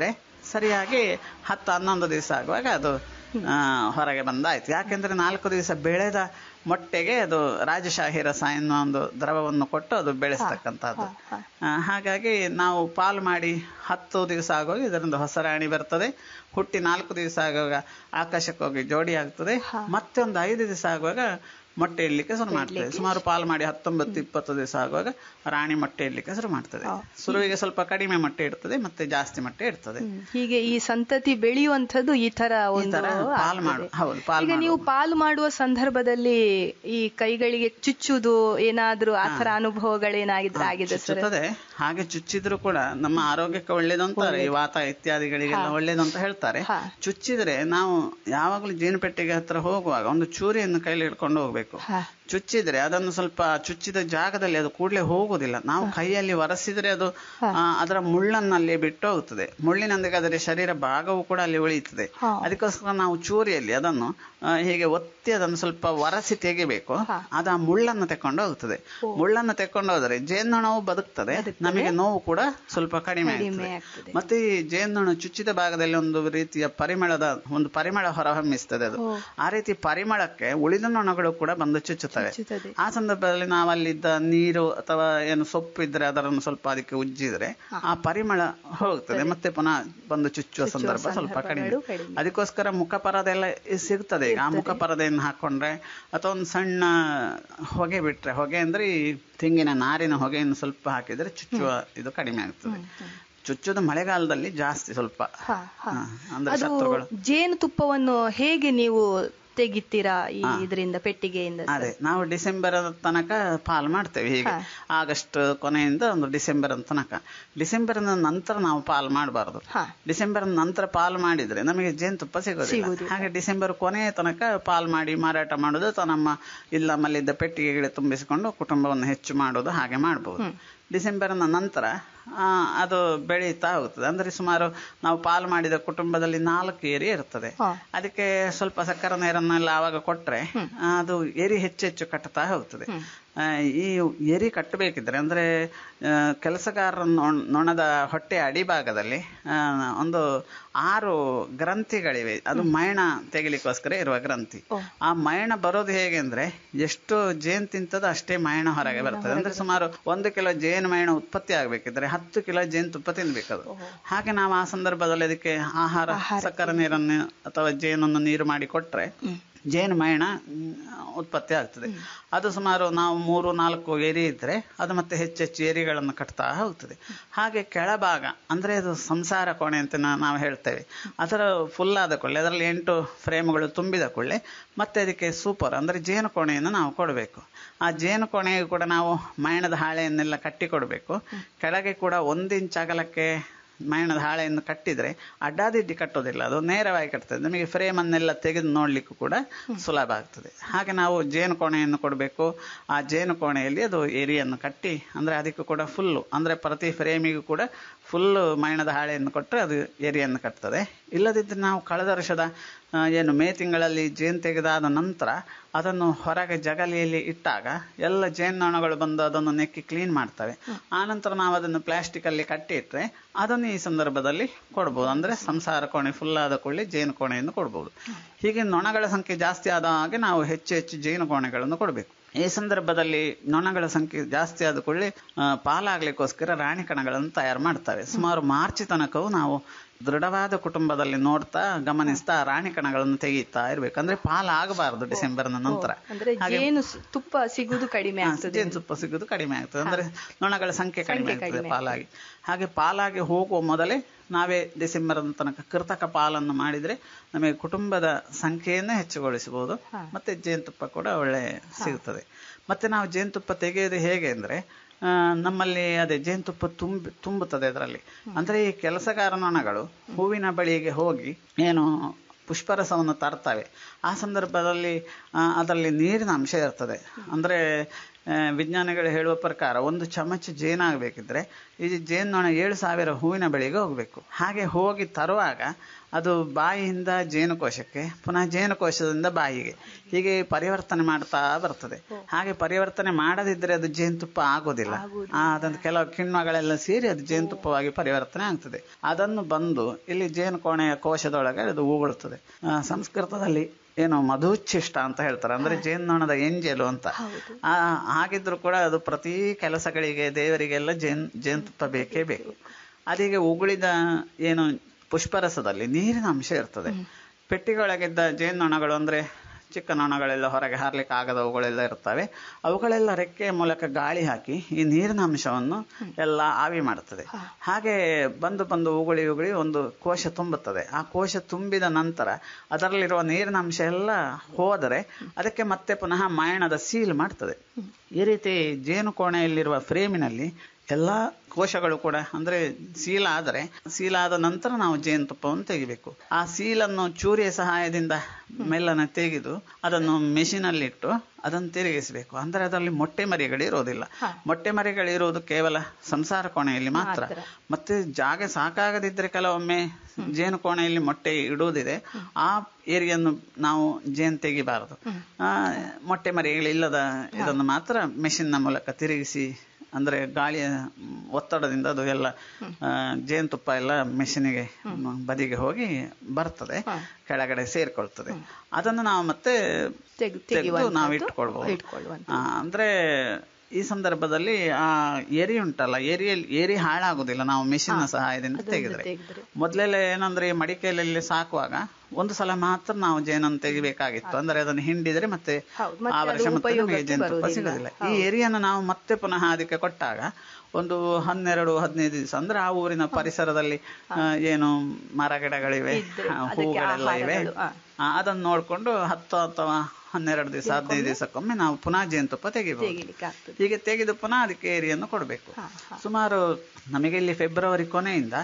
Speaker 8: ಸರಿಯಾಗಿ ಹತ್ತು ಹನ್ನೊಂದು ದಿವಸ ಆಗುವಾಗ ಅದು ಆ, ಹೊರಗೆ ಬಂದಾಯ್ತು ಯಾಕೆಂದ್ರೆ ನಾಲ್ಕು ದಿವಸ ಬೆಳೆದ ಮೊಟ್ಟೆಗೆ ಅದು ರಾಜಶಾಹಿ ರಸ ಎನ್ನುವ ಒಂದು ದ್ರವವನ್ನು ಕೊಟ್ಟು ಅದು ಬೆಳೆಸ್ತಕ್ಕಂಥದ್ದು ಆ, ಹಾಗಾಗಿ ನಾವು ಪಾಲು ಮಾಡಿ ಹತ್ತು ದಿವಸ ಆಗುವಾಗ ಇದರಿಂದ ಹೊಸ ರಾಣಿ ಬರ್ತದೆ ಹುಟ್ಟಿ ನಾಲ್ಕು ದಿವಸ ಆಗುವಾಗ ಆಕಾಶಕ್ಕೆ ಹೋಗಿ ಜೋಡಿ ಆಗ್ತದೆ ಮತ್ತೆ ಒಂದು ಐದು ದಿವಸ ಆಗುವಾಗ ಮೊಟ್ಟೆ ಇಡ್ಲಿಕ್ಕೆ ಶುರು ಮಾಡ್ತದೆ ಸುಮಾರು ಪಾಲು ಮಾಡಿ ಹತ್ತೊಂಬತ್ತು ಇಪ್ಪತ್ತು ದಿವಸ ಆಗುವಾಗ ರಾಣಿ ಮೊಟ್ಟೆ ಇಡ್ಲಿಕ್ಕೆ ಶುರು ಮಾಡ್ತದೆ ಶುರುವಿಗೆ ಸ್ವಲ್ಪ ಕಡಿಮೆ ಮೊಟ್ಟೆ ಇಡ್ತದೆ ಮತ್ತೆ ಜಾಸ್ತಿ ಮೊಟ್ಟೆ ಇಡ್ತದೆ
Speaker 2: ಹೀಗೆ ಈ ಸಂತತಿ ಬೆಳೆಯುವಂಥದ್ದು ಈ ತರ
Speaker 8: ಈ
Speaker 2: ಒಂದು
Speaker 8: ತರ ಪಾಲು ಮಾಡು
Speaker 2: ಆಗ್ತದೆ.
Speaker 8: ಹೌದು ಪಾಲು
Speaker 2: ಈಗ ನೀವು ಪಾಲು ಮಾಡುವ ಸಂದರ್ಭದಲ್ಲಿ ಈ ಕೈಗಳಿಗೆ ಚುಚ್ಚುದು ಏನಾದ್ರೂ ಆ ತರ ಅನುಭವಗಳೇನಾಗಿದ್ರೆ ಆಗಿದೆ ಸರ್
Speaker 8: ಚುಚ್ಚುತ್ತದೆ ಹಾಗೆ ಚುಚ್ಚಿದ್ರು ಕೂಡ ನಮ್ಮ ಆರೋಗ್ಯಕ್ಕೆ ಒಳ್ಳೇದು ಅಂತಾರೆ ಈ ವಾತ ಇತ್ಯಾದಿಗಳಿಗೆಲ್ಲ ಒಳ್ಳೇದು ಅಂತ ಹೇಳ್ತಾರೆ ಚುಚ್ಚಿದ್ರೆ ನಾವು ಯಾವಾಗಲೂ ಜೇನುಪೆಟ್ಟಿಗೆ ಹತ್ರ ಹೋಗುವಾಗ ಒಂದು ಚೂರಿಯನ್ನು ಕೈಲಿ ಹಿಡ್ಕೊಂಡು ಹೋಗ್ಬೇಕು ಚುಚ್ಚಿದ್ರೆ ಅದನ್ನು ಸ್ವಲ್ಪ ಚುಚ್ಚಿದ ಜಾಗದಲ್ಲಿ ಅದು ಕೂಡಲೇ ಹೋಗುದಿಲ್ಲ ನಾವು ಕೈಯಲ್ಲಿ ಒರೆಸಿದ್ರೆ ಅದು ಆ, ಅದರ ಮುಳ್ಳನ್ನಲ್ಲಿ ಬಿಟ್ಟು ಹೋಗ್ತದೆ ಮುಳ್ಳಿನೊಂದಿಗೆ ಅದರ ಶರೀರ ಭಾಗವು ಕೂಡ ಅಲ್ಲಿ ಉಳಿಯುತ್ತದೆ ಅದಕ್ಕೋಸ್ಕರ ನಾವು ಚೂರಿಯಲ್ಲಿ ಅದನ್ನು ಆ, ಹೀಗೆ ಒತ್ತಿ ಅದನ್ನು ಸ್ವಲ್ಪ ಒರೆಸಿ ತೆಗಿಬೇಕು ಅದು ಆ ಮುಳ್ಳನ್ನು ತೆಕ್ಕೊಂಡು ಹೋಗ್ತದೆ ಮುಳ್ಳನ್ನು ತೆಕ್ಕೊಂಡು ಹೋದರೆ ಜೇನ್ನೊಣವು ಬದುಕ್ತದೆ ನಮಗೆ ನೋವು ಕೂಡ ಸ್ವಲ್ಪ ಕಡಿಮೆ ಆಗ್ತದೆ ಮತ್ತೆ ಈ ಜೇನ್ನೊಣ ಚುಚ್ಚಿದ ಭಾಗದಲ್ಲಿ ಒಂದು ರೀತಿಯ ಪರಿಮಳದ ಒಂದು ಪರಿಮಳ ಹೊರಹೊಮ್ಮಿಸ್ತದೆ ಅದು ಆ ರೀತಿ ಪರಿಮಳಕ್ಕೆ ಉಳಿದ ನೊಣಗಳು ಕೂಡ ಬಂದು ಚುಚ್ಚುತ್ತವೆ ಆ ಸಂದರ್ಭದಲ್ಲಿ ನಾವು ಅಲ್ಲಿದ್ದ ನೀರು ಅಥವಾ ಏನು ಸೊಪ್ಪು ಇದ್ರೆ ಅದರನ್ನು ಸ್ವಲ್ಪ ಅದಕ್ಕೆ ಉಜ್ಜಿದ್ರೆ ಆ ಪರಿಮಳ ಹೋಗ್ತದೆ ಮತ್ತೆ ಪುನಃ ಬಂದು ಚುಚ್ಚುವ ಸಂದರ್ಭ ಸ್ವಲ್ಪ ಕಡಿಮೆ ಅದಕ್ಕೋಸ್ಕರ ಮುಖಪರದ ಎಲ್ಲ ಸಿಗ್ತದೆ ಈಗ ಆ ಮುಖಪರದೆಯನ್ನು ಹಾಕೊಂಡ್ರೆ ಅಥವಾ ಒಂದು ಸಣ್ಣ ಹೊಗೆ ಬಿಟ್ರೆ ಹೊಗೆ ಅಂದ್ರೆ ಈ ತೆಂಗಿನ ನಾರಿನ ಹೊಗೆಯನ್ನು ಸ್ವಲ್ಪ ಹಾಕಿದ್ರೆ ಚುಚ್ಚುವ ಇದು ಕಡಿಮೆ ಆಗ್ತದೆ ಚುಚ್ಚುದು ಮಳೆಗಾಲದಲ್ಲಿ ಜಾಸ್ತಿ ಸ್ವಲ್ಪ ಹಾ, ಅಂದ್ರೆ
Speaker 2: ಅದು
Speaker 8: ಶತ್ರುಗಳು
Speaker 2: ಜೇನುತುಪ್ಪವನ್ನು ಹೇಗೆ ನೀವು ತೆಗಿತೀರಾ ಈ ಇದರಿಂದ ಪೆಟ್ಟಿಗೆಯಿಂದ ಸರ್?
Speaker 8: ಅದೇ ನಾವು ಡಿಸೆಂಬರ್ ತನಕ ಪಾಲ್ ಮಾಡ್ತೇವೆ ಹೀಗೆ ಆಗಸ್ಟ್ ಕೊನೆಯಿಂದ ಒಂದು ಡಿಸೆಂಬರ್ ತನಕ ಡಿಸೆಂಬರ್ ನಂತರ ನಾವು ಪಾಲ್ ಮಾಡಬಾರದು ಡಿಸೆಂಬರ್ ನಂತರ ಪಾಲ್ ಮಾಡಿದ್ರೆ ನಮಗೆ ಜೇನುತುಪ್ಪ ಸಿಗೋದಿಲ್ಲ ಹಾಗೆ ಡಿಸೆಂಬರ್ ಕೊನೆಯ ತನಕ ಪಾಲ್ ಮಾಡಿ ಮಾರಾಟ ಮಾಡೋದು ಅಥವಾ ನಮ್ಮ ಇಲ್ಲ ನಮ್ಮಲ್ಲಿದ್ದ ಪೆಟ್ಟಿಗೆಗಳಿಗೆ ತುಂಬಿಸಿಕೊಂಡು ಕುಟುಂಬವನ್ನು ಹೆಚ್ಚು ಮಾಡೋದು ಹಾಗೆ ಮಾಡಬಹುದು ಡಿಸೆಂಬರ್ನ ನಂತರ ಆ, ಅದು ಬೆಳೀತಾ ಹೋಗ್ತದೆ ಅಂದ್ರೆ ಸುಮಾರು ನಾವು ಪಾಲು ಮಾಡಿದ ಕುಟುಂಬದಲ್ಲಿ ನಾಲ್ಕು ಏರಿ ಇರ್ತದೆ ಅದಕ್ಕೆ ಸ್ವಲ್ಪ ಸಕ್ಕರೆ ನೀರನ್ನೆಲ್ಲ ಆವಾಗ ಕೊಟ್ರೆ ಆ, ಅದು ಎರಿ ಹೆಚ್ಚೆಚ್ಚು ಕಟ್ತಾ ಹೋಗ್ತದೆ ಆ, ಈ ಎರಿ ಕಟ್ಟಬೇಕಿದ್ರೆ ಅಂದ್ರೆ ಆ, ಕೆಲಸಗಾರರ ನೊಣ- ನೊಣದ ಹೊಟ್ಟೆ ಅಡಿಭಾಗದಲ್ಲಿ ಆ, ಒಂದು ಆರು ಗ್ರಂಥಿಗಳಿವೆ ಅದು ಮಯಣ ತೆಗಿಲಿಕ್ಕೋಸ್ಕರ ಇರುವ ಗ್ರಂಥಿ ಆ ಮಯಣ ಬರೋದು ಹೇಗೆ ಅಂದ್ರೆ ಎಷ್ಟು ಜೇನ್ ತಿಂತದೋ ಅಷ್ಟೇ ಮಯಣ ಹೊರಗೆ ಬರ್ತದೆ ಅಂದ್ರೆ ಸುಮಾರು ಒಂದು ಕಿಲೋ ಜೇನು ಮಯಣ ಉತ್ಪತ್ತಿ ಆಗ್ಬೇಕಿದ್ರೆ ಹತ್ತು ಕಿಲೋ ಜೇನು ತುಪ್ಪ ತಿನ್ಬೇಕದು ಹಾಗೆ ನಾವು ಆ ಸಂದರ್ಭದಲ್ಲಿ ಅದಕ್ಕೆ ಆಹಾರ ಸಕ್ಕರೆ ನೀರನ್ನು ಅಥವಾ ಜೇನನ್ನು ನೀರು ಮಾಡಿ ಕೊಟ್ರೆ ಜೇನು ಮಯಣ ಮ್, ಉತ್ಪತ್ತಿ ಆಗ್ತದೆ ಅದು ಸುಮಾರು ನಾವು ಮೂರು ನಾಲ್ಕು ಏರಿ ಇದ್ರೆ ಅದು ಮತ್ತೆ ಹೆಚ್ಚೆಚ್ಚು ಏರಿಗಳನ್ನು ಕಟ್ತಾ ಹೋಗ್ತದೆ ಹಾಗೆ ಕೆಳಭಾಗ ಅಂದ್ರೆ ಅದು ಸಂಸಾರ ಕೋಣೆ ಅಂತ ನಾ- ನಾವು ಹೇಳ್ತೇವೆ ಅದರ ಫುಲ್ ಆದ ಕೊಳ್ಳೆ ಅದರಲ್ಲಿ ಎಂಟು ಫ್ರೇಮ್ಗಳು ತುಂಬಿದ ಕೊಳ್ಳೆ ಮತ್ತೆ ಅದಕ್ಕೆ ಸೂಪರ್ ಅಂದ್ರೆ ಜೇನು ಕೋಣೆಯನ್ನು ನಾವು ಕೊಡಬೇಕು ಆ ಜೇನು ಕೋಣೆಗೂ ಕೂಡ ನಾವು ಮಯಣದ ಹಾಳೆಯನ್ನೆಲ್ಲ ಕಟ್ಟಿ ಕೊಡಬೇಕು ಕೆಳಗೆ ಕೂಡ ಒಂದು ಇಂಚ್ ಅಗಲಕ್ಕೆ ಮಯಣದ ಹಾಳೆಯನ್ನು ಕಟ್ಟಿದ್ರೆ ಅಡ್ಡಾದಿಡ್ಡಿ ಕಟ್ಟೋದಿಲ್ಲ ಅದು ನೇರವಾಗಿ ಕಟ್ತದೆ ನಮಗೆ ಫ್ರೇಮ್ ಅನ್ನೆಲ್ಲ ತೆಗೆದು ನೋಡ್ಲಿಕ್ಕೂ ಕೂಡ ಸುಲಭ ಆಗ್ತದೆ ಹಾಗೆ ನಾವು ಜೇನು ಕೋಣೆಯನ್ನು ಕೊಡಬೇಕು ಆ ಜೇನು ಕೋಣೆಯಲ್ಲಿ ಅದು ಏರಿಯನ್ನು ಕಟ್ಟಿ ಅಂದ್ರೆ ಅದಕ್ಕೂ ಕೂಡ ಫುಲ್ಲು ಅಂದ್ರೆ ಪ್ರತಿ ಫ್ರೇಮಿಗೂ ಕೂಡ ಫುಲ್ಲು ಮಯಣದ ಹಾಳೆಯನ್ನು ಕೊಟ್ಟರೆ ಅದು ಏರಿಯನ್ನು ಕಟ್ತದೆ ಇಲ್ಲದಿದ್ದರೆ ನಾವು ಕಳೆದ ವರ್ಷದ ಆ, ಏನು ಮೇ ತಿಂಗಳಲ್ಲಿ ಜೇನು ತೆಗೆದಾದ ನಂತರ ಅದನ್ನು ಹೊರಗೆ ಜಗಲಿಯಲ್ಲಿ ಇಟ್ಟಾಗ ಎಲ್ಲ ಜೇನ್ನೊಣಗಳು ಬಂದು ಅದನ್ನು ನೆಕ್ಕಿ ಕ್ಲೀನ್ ಮಾಡ್ತವೆ ಆನಂತರ ನಾವು ಅದನ್ನು ಪ್ಲಾಸ್ಟಿಕ್ ಅಲ್ಲಿ ಕಟ್ಟಿ ಇಟ್ಟರೆ ಅದನ್ನು ಈ ಸಂದರ್ಭದಲ್ಲಿ ಕೊಡ್ಬೋದು ಅಂದ್ರೆ ಸಂಸಾರ ಕೋಣೆ ಫುಲ್ ಆದ ಕೊಳ್ಳಿ ಜೇನು ಕೋಣೆಯನ್ನು ಕೊಡ್ಬೋದು ಹೀಗೆ ನೊಣಗಳ ಸಂಖ್ಯೆ ಜಾಸ್ತಿ ಆದ ಹಾಗೆ ನಾವು ಹೆಚ್ಚು ಹೆಚ್ಚು ಜೇನು ಕೋಣೆಗಳನ್ನು ಕೊಡಬೇಕು ಈ ಸಂದರ್ಭದಲ್ಲಿ ನೊಣಗಳ ಸಂಖ್ಯೆ ಜಾಸ್ತಿ ಆದ ಕೊಳ್ಳಿ ಪಾಲಾಗ್ಲಿಕ್ಕೋಸ್ಕರ ರಾಣಿ ಕಣಗಳನ್ನು ತಯಾರು ಮಾಡ್ತವೆ ಸುಮಾರು ಮಾರ್ಚ್ ತನಕವೂ ನಾವು ದೃಢವಾದ ಕುಟುಂಬದಲ್ಲಿ ನೋಡ್ತಾ ಗಮನಿಸ್ತಾ ರಾಣಿ ಕಣಗಳನ್ನು ತೆಗೀತಾ ಇರ್ಬೇಕು ಅಂದ್ರೆ ಪಾಲ ಆಗಬಾರದು ಡಿಸೆಂಬರ್ನ ನಂತರ
Speaker 2: ಅಂದ್ರೆ
Speaker 8: ಹಾಗೆ
Speaker 2: ಜೇನು ಸ್- ತುಪ್ಪ ಸಿಗುದು ಕಡಿಮೆ
Speaker 8: ಹಾ,
Speaker 2: ಆಗ್ತದೆ
Speaker 8: ಜೇನುತುಪ್ಪ ಸಿಗುದು ಕಡಿಮೆ ಆಗ್ತದೆ ಅಂದ್ರೆ ನೊಣಗಳ ಸಂಖ್ಯೆ ಕಡಿಮೆ ಆಗ್ತದೆ ಪಾಲಾಗಿ ಹಾಗೆ ಪಾಲಾಗಿ ಹೋಗುವ ಮೊದಲೇ ನಾವೇ ಡಿಸೆಂಬರ್ ತನಕ ಕೃತಕ ಪಾಲನ್ನು ಮಾಡಿದ್ರೆ ನಮಗೆ ಕುಟುಂಬದ ಸಂಖ್ಯೆಯನ್ನ ಹೆಚ್ಚುಗೊಳಿಸಬಹುದು ಮತ್ತೆ ಜೇನುತುಪ್ಪ ಕೂಡ ಒಳ್ಳೆ ಸಿಗುತ್ತದೆ ಮತ್ತೆ ನಾವು ಜೇನುತುಪ್ಪ ತೆಗೆಯೋದು ಹೇಗೆ ಅಂದ್ರೆ ಆ, ನಮ್ಮಲ್ಲಿ ಅದೇ ಜೇನುತುಪ್ಪ ತುಂಬಿ ತುಂಬುತ್ತದೆ ಅದರಲ್ಲಿ ಅಂದ್ರೆ ಈ ಕೆಲಸಗಾರ ನೊಣಗಳು ಹೂವಿನ ಬಳಿಗೆ ಹೋಗಿ ಏನು ಪುಷ್ಪರಸವನ್ನು ತರ್ತವೆ ಆ ಸಂದರ್ಭದಲ್ಲಿ ಆ, ಅದರಲ್ಲಿ ನೀರಿನ ಅಂಶ ಇರ್ತದೆ ಅಂದ್ರೆ ಆ, ವಿಜ್ಞಾನಿಗಳು ಹೇಳುವ ಪ್ರಕಾರ ಒಂದು ಚಮಚ ಜೇನಾಗಬೇಕಿದ್ರೆ ಈ ಜೇನ್ನೊಣ ಏಳು ಸಾವಿರ ಹೂವಿನ ಬಳಿಗೆ ಹೋಗಬೇಕು ಹಾಗೆ ಹೋಗಿ ತರುವಾಗ ಅದು ಬಾಯಿಯಿಂದ ಜೇನುಕೋಶಕ್ಕೆ ಪುನಃ ಜೇನುಕೋಶದಿಂದ ಬಾಯಿಗೆ ಹೀಗೆ ಪರಿವರ್ತನೆ ಮಾಡ್ತಾ ಬರ್ತದೆ ಹಾಗೆ ಪರಿವರ್ತನೆ ಮಾಡದಿದ್ರೆ ಅದು ಜೇನುತುಪ್ಪ ಆಗೋದಿಲ್ಲ ಆ, ಅದನ್ನು ಕೆಲವು ಕಿಣ್ವಗಳೆಲ್ಲ ಸೇರಿ ಅದು ಜೇನುತುಪ್ಪವಾಗಿ ಪರಿವರ್ತನೆ ಆಗ್ತದೆ ಅದನ್ನು ಬಂದು ಇಲ್ಲಿ ಜೇನು ಕೋಣೆಯ ಕೋಶದೊಳಗೆ ಅದು ಉಗುಳುತ್ತದೆ ಆ, ಸಂಸ್ಕೃತದಲ್ಲಿ ಏನು ಮಧುಚ್ಛಿಷ್ಟ ಅಂತ ಹೇಳ್ತಾರೆ ಅಂದ್ರೆ ಜೇನ್ನೊಣದ ಎಂಜಲು ಅಂತ ಆ, ಹಾಗಿದ್ರು ಕೂಡ ಅದು ಪ್ರತಿ ಕೆಲಸಗಳಿಗೆ ದೇವರಿಗೆಲ್ಲ ಜೇನ್ ಜೇನುತುಪ್ಪ ಬೇಕೇ ಬೇಕು ಅದೀಗ ಉಗುಳಿದ ಏನು ಪುಷ್ಪರಸದಲ್ಲಿ ನೀರಿನ ಅಂಶ ಇರ್ತದೆ ಪೆಟ್ಟಿಗೊಳಗಿದ್ದ ಜೇನ್ನೊಣಗಳು ಅಂದ್ರೆ ಚಿಕ್ಕ ನೊಣಗಳೆಲ್ಲ ಹೊರಗೆ ಹಾರ್ಲಿಕ್ಕೆ ಆಗದವುಗಳೆಲ್ಲ ಇರ್ತವೆ ಅವುಗಳೆಲ್ಲ ರೆಕ್ಕೆಯ ಮೂಲಕ ಗಾಳಿ ಹಾಕಿ ಈ ನೀರಿನ ಅಂಶವನ್ನು ಎಲ್ಲ ಆವಿ ಮಾಡುತ್ತದೆ ಹಾಗೆ ಬಂದು ಬಂದು ಉಗುಳಿ ಉಗುಳಿ ಒಂದು ಕೋಶ ತುಂಬುತ್ತದೆ ಆ ಕೋಶ ತುಂಬಿದ ನಂತರ ಅದರಲ್ಲಿರುವ ನೀರಿನ ಅಂಶ ಎಲ್ಲ ಹೋದರೆ ಅದಕ್ಕೆ ಮತ್ತೆ ಪುನಃ ಮಾಯಣದ ಸೀಲ್ ಮಾಡ್ತದೆ ಈ ರೀತಿ ಜೇನು ಕೋಣೆಯಲ್ಲಿರುವ ಫ್ರೇಮಿನಲ್ಲಿ ಎಲ್ಲ ಕೋಶಗಳು ಕೂಡ ಅಂದ್ರೆ ಸೀಲ್ ಆದರೆ ಸೀಲ್ ಆದ ನಂತರ ನಾವು ಜೇನುತುಪ್ಪವನ್ನು ತೆಗಿಬೇಕು ಆ ಸೀಲನ್ನು ಚೂರಿಯ ಸಹಾಯದಿಂದ ಮೆಲ್ಲನೆ ತೆಗೆದು ಅದನ್ನು ಮೆಷಿನಲ್ಲಿಟ್ಟು ಅದನ್ನು ತಿರುಗಿಸಬೇಕು ಅಂದ್ರೆ ಅದರಲ್ಲಿ ಮೊಟ್ಟೆ ಮರಿಗಳು ಇರೋದಿಲ್ಲ ಮೊಟ್ಟೆ ಮರಿಗಳು ಇರುವುದು ಕೇವಲ ಸಂಸಾರ ಕೋಣೆಯಲ್ಲಿ ಮಾತ್ರ ಮತ್ತೆ ಜಾಗ ಸಾಕಾಗದಿದ್ರೆ ಕೆಲವೊಮ್ಮೆ ಜೇನು ಕೋಣೆಯಲ್ಲಿ ಮೊಟ್ಟೆ ಇಡುವುದಿದೆ ಆ ಏರಿಯನ್ನು ನಾವು ಜೇನು ತೆಗಿಬಾರದು ಆ ಮೊಟ್ಟೆ ಮರಿಗಳಿಲ್ಲದ ಇದನ್ನು ಮಾತ್ರ ಮೆಷಿನ್ನ ಮೂಲಕ ತಿರುಗಿಸಿ ಅಂದ್ರೆ ಗಾಳಿಯ ಒತ್ತಡದಿಂದ ಅದು ಎಲ್ಲ ಆ, ಜೇನುತುಪ್ಪ ಎಲ್ಲ ಮೆಷಿನಿಗೆ ಬದಿಗೆ ಹೋಗಿ ಬರ್ತದೆ ಕೆಳಗಡೆ ಸೇರ್ಕೊಳ್ತದೆ ಅದನ್ನು ನಾವು ಮತ್ತೆ
Speaker 2: ತೆಗ್-
Speaker 8: ತೆಗೆದು ನಾವು
Speaker 2: ತೆಗೆಯುವಂಥದ್ದು,
Speaker 8: ಇಟ್ಕೊಳ್ಬಹುದು
Speaker 2: ಇಟ್ಕೊಳ್ಳುವಂಥದ್ದು.
Speaker 8: ಆ, ಅಂದ್ರೆ ಈ ಸಂದರ್ಭದಲ್ಲಿ ಆ ಏರಿ ಉಂಟಲ್ಲ ಏರಿಯಲ್ಲಿ ಏರಿ ಹಾಳಾಗುದಿಲ್ಲ ನಾವು ಮಿಷಿನ್ ಸಹಾಯದಿಂದ ತೆಗೆದ್ರೆ
Speaker 2: ತೆಗೆದ್ರೆ.
Speaker 8: ಮೊದ್ಲೆಲ್ಲ ಏನಂದ್ರೆ ಈ ಮಡಿಕೆಯಲ್ಲಿ ಸಾಕುವಾಗ ಒಂದು ಸಲ ಮಾತ್ರ ನಾವು ಜೇನನ್ನು ತೆಗಿಬೇಕಾಗಿತ್ತು ಅಂದ್ರೆ ಅದನ್ನು ಹಿಂಡಿದ್ರೆ ಮತ್ತೆ
Speaker 2: ಹೌದು, ಮತ್ತೆ
Speaker 8: ಆ
Speaker 2: ಅದು
Speaker 8: ವರ್ಷ ಮತ್ತೆ ನಮಗೆ
Speaker 2: ಉಪಯೋಗಕ್ಕೆ
Speaker 8: ಜೇನುತುಪ್ಪ
Speaker 2: ಬರುವುದಿಲ್ಲ.
Speaker 8: ಸಿಗೋದಿಲ್ಲ ಈ ಏರಿಯನ್ನು ನಾವು ಮತ್ತೆ ಪುನಃ ಅದಕ್ಕೆ ಕೊಟ್ಟಾಗ ಒಂದು ಹನ್ನೆರಡು ಹದಿನೈದು ದಿವಸ ಅಂದ್ರೆ ಆ ಊರಿನ ಪರಿಸರದಲ್ಲಿ ಆ, ಏನು ಮರ ಗಿಡಗಳಿವೆ
Speaker 2: ಇದ್ರೆ
Speaker 8: ಆ,
Speaker 2: ಅದಕ್ಕೆ
Speaker 8: ಹೂಗಳೆಲ್ಲ ಇವೆ
Speaker 2: ಆಹಾರಗಳು, ಆ.
Speaker 8: ಆ, ಅದನ್ನು ನೋಡ್ಕೊಂಡು ಹತ್ತು ಅಥವಾ ಹನ್ನೆರಡು ದಿವಸ ಹದಿನೈದು ದಿವಸಕ್ಕೊಮ್ಮೆ ನಾವು ಪುನಃ ಜೇನುತುಪ್ಪ ತೆಗಿಬಹುದು
Speaker 2: ತೆಗಿಲಿಕ್ಕೆ ಆಗ್ತದೆ
Speaker 8: ಹೀಗೆ ತೆಗೆದು ಪುನಃ ಅದಕ್ಕೆ ಏರಿಯನ್ನು ಕೊಡಬೇಕು ಸುಮಾರು ನಮಗೆ ಇಲ್ಲಿ ಫೆಬ್ರವರಿ ಕೊನೆಯಿಂದ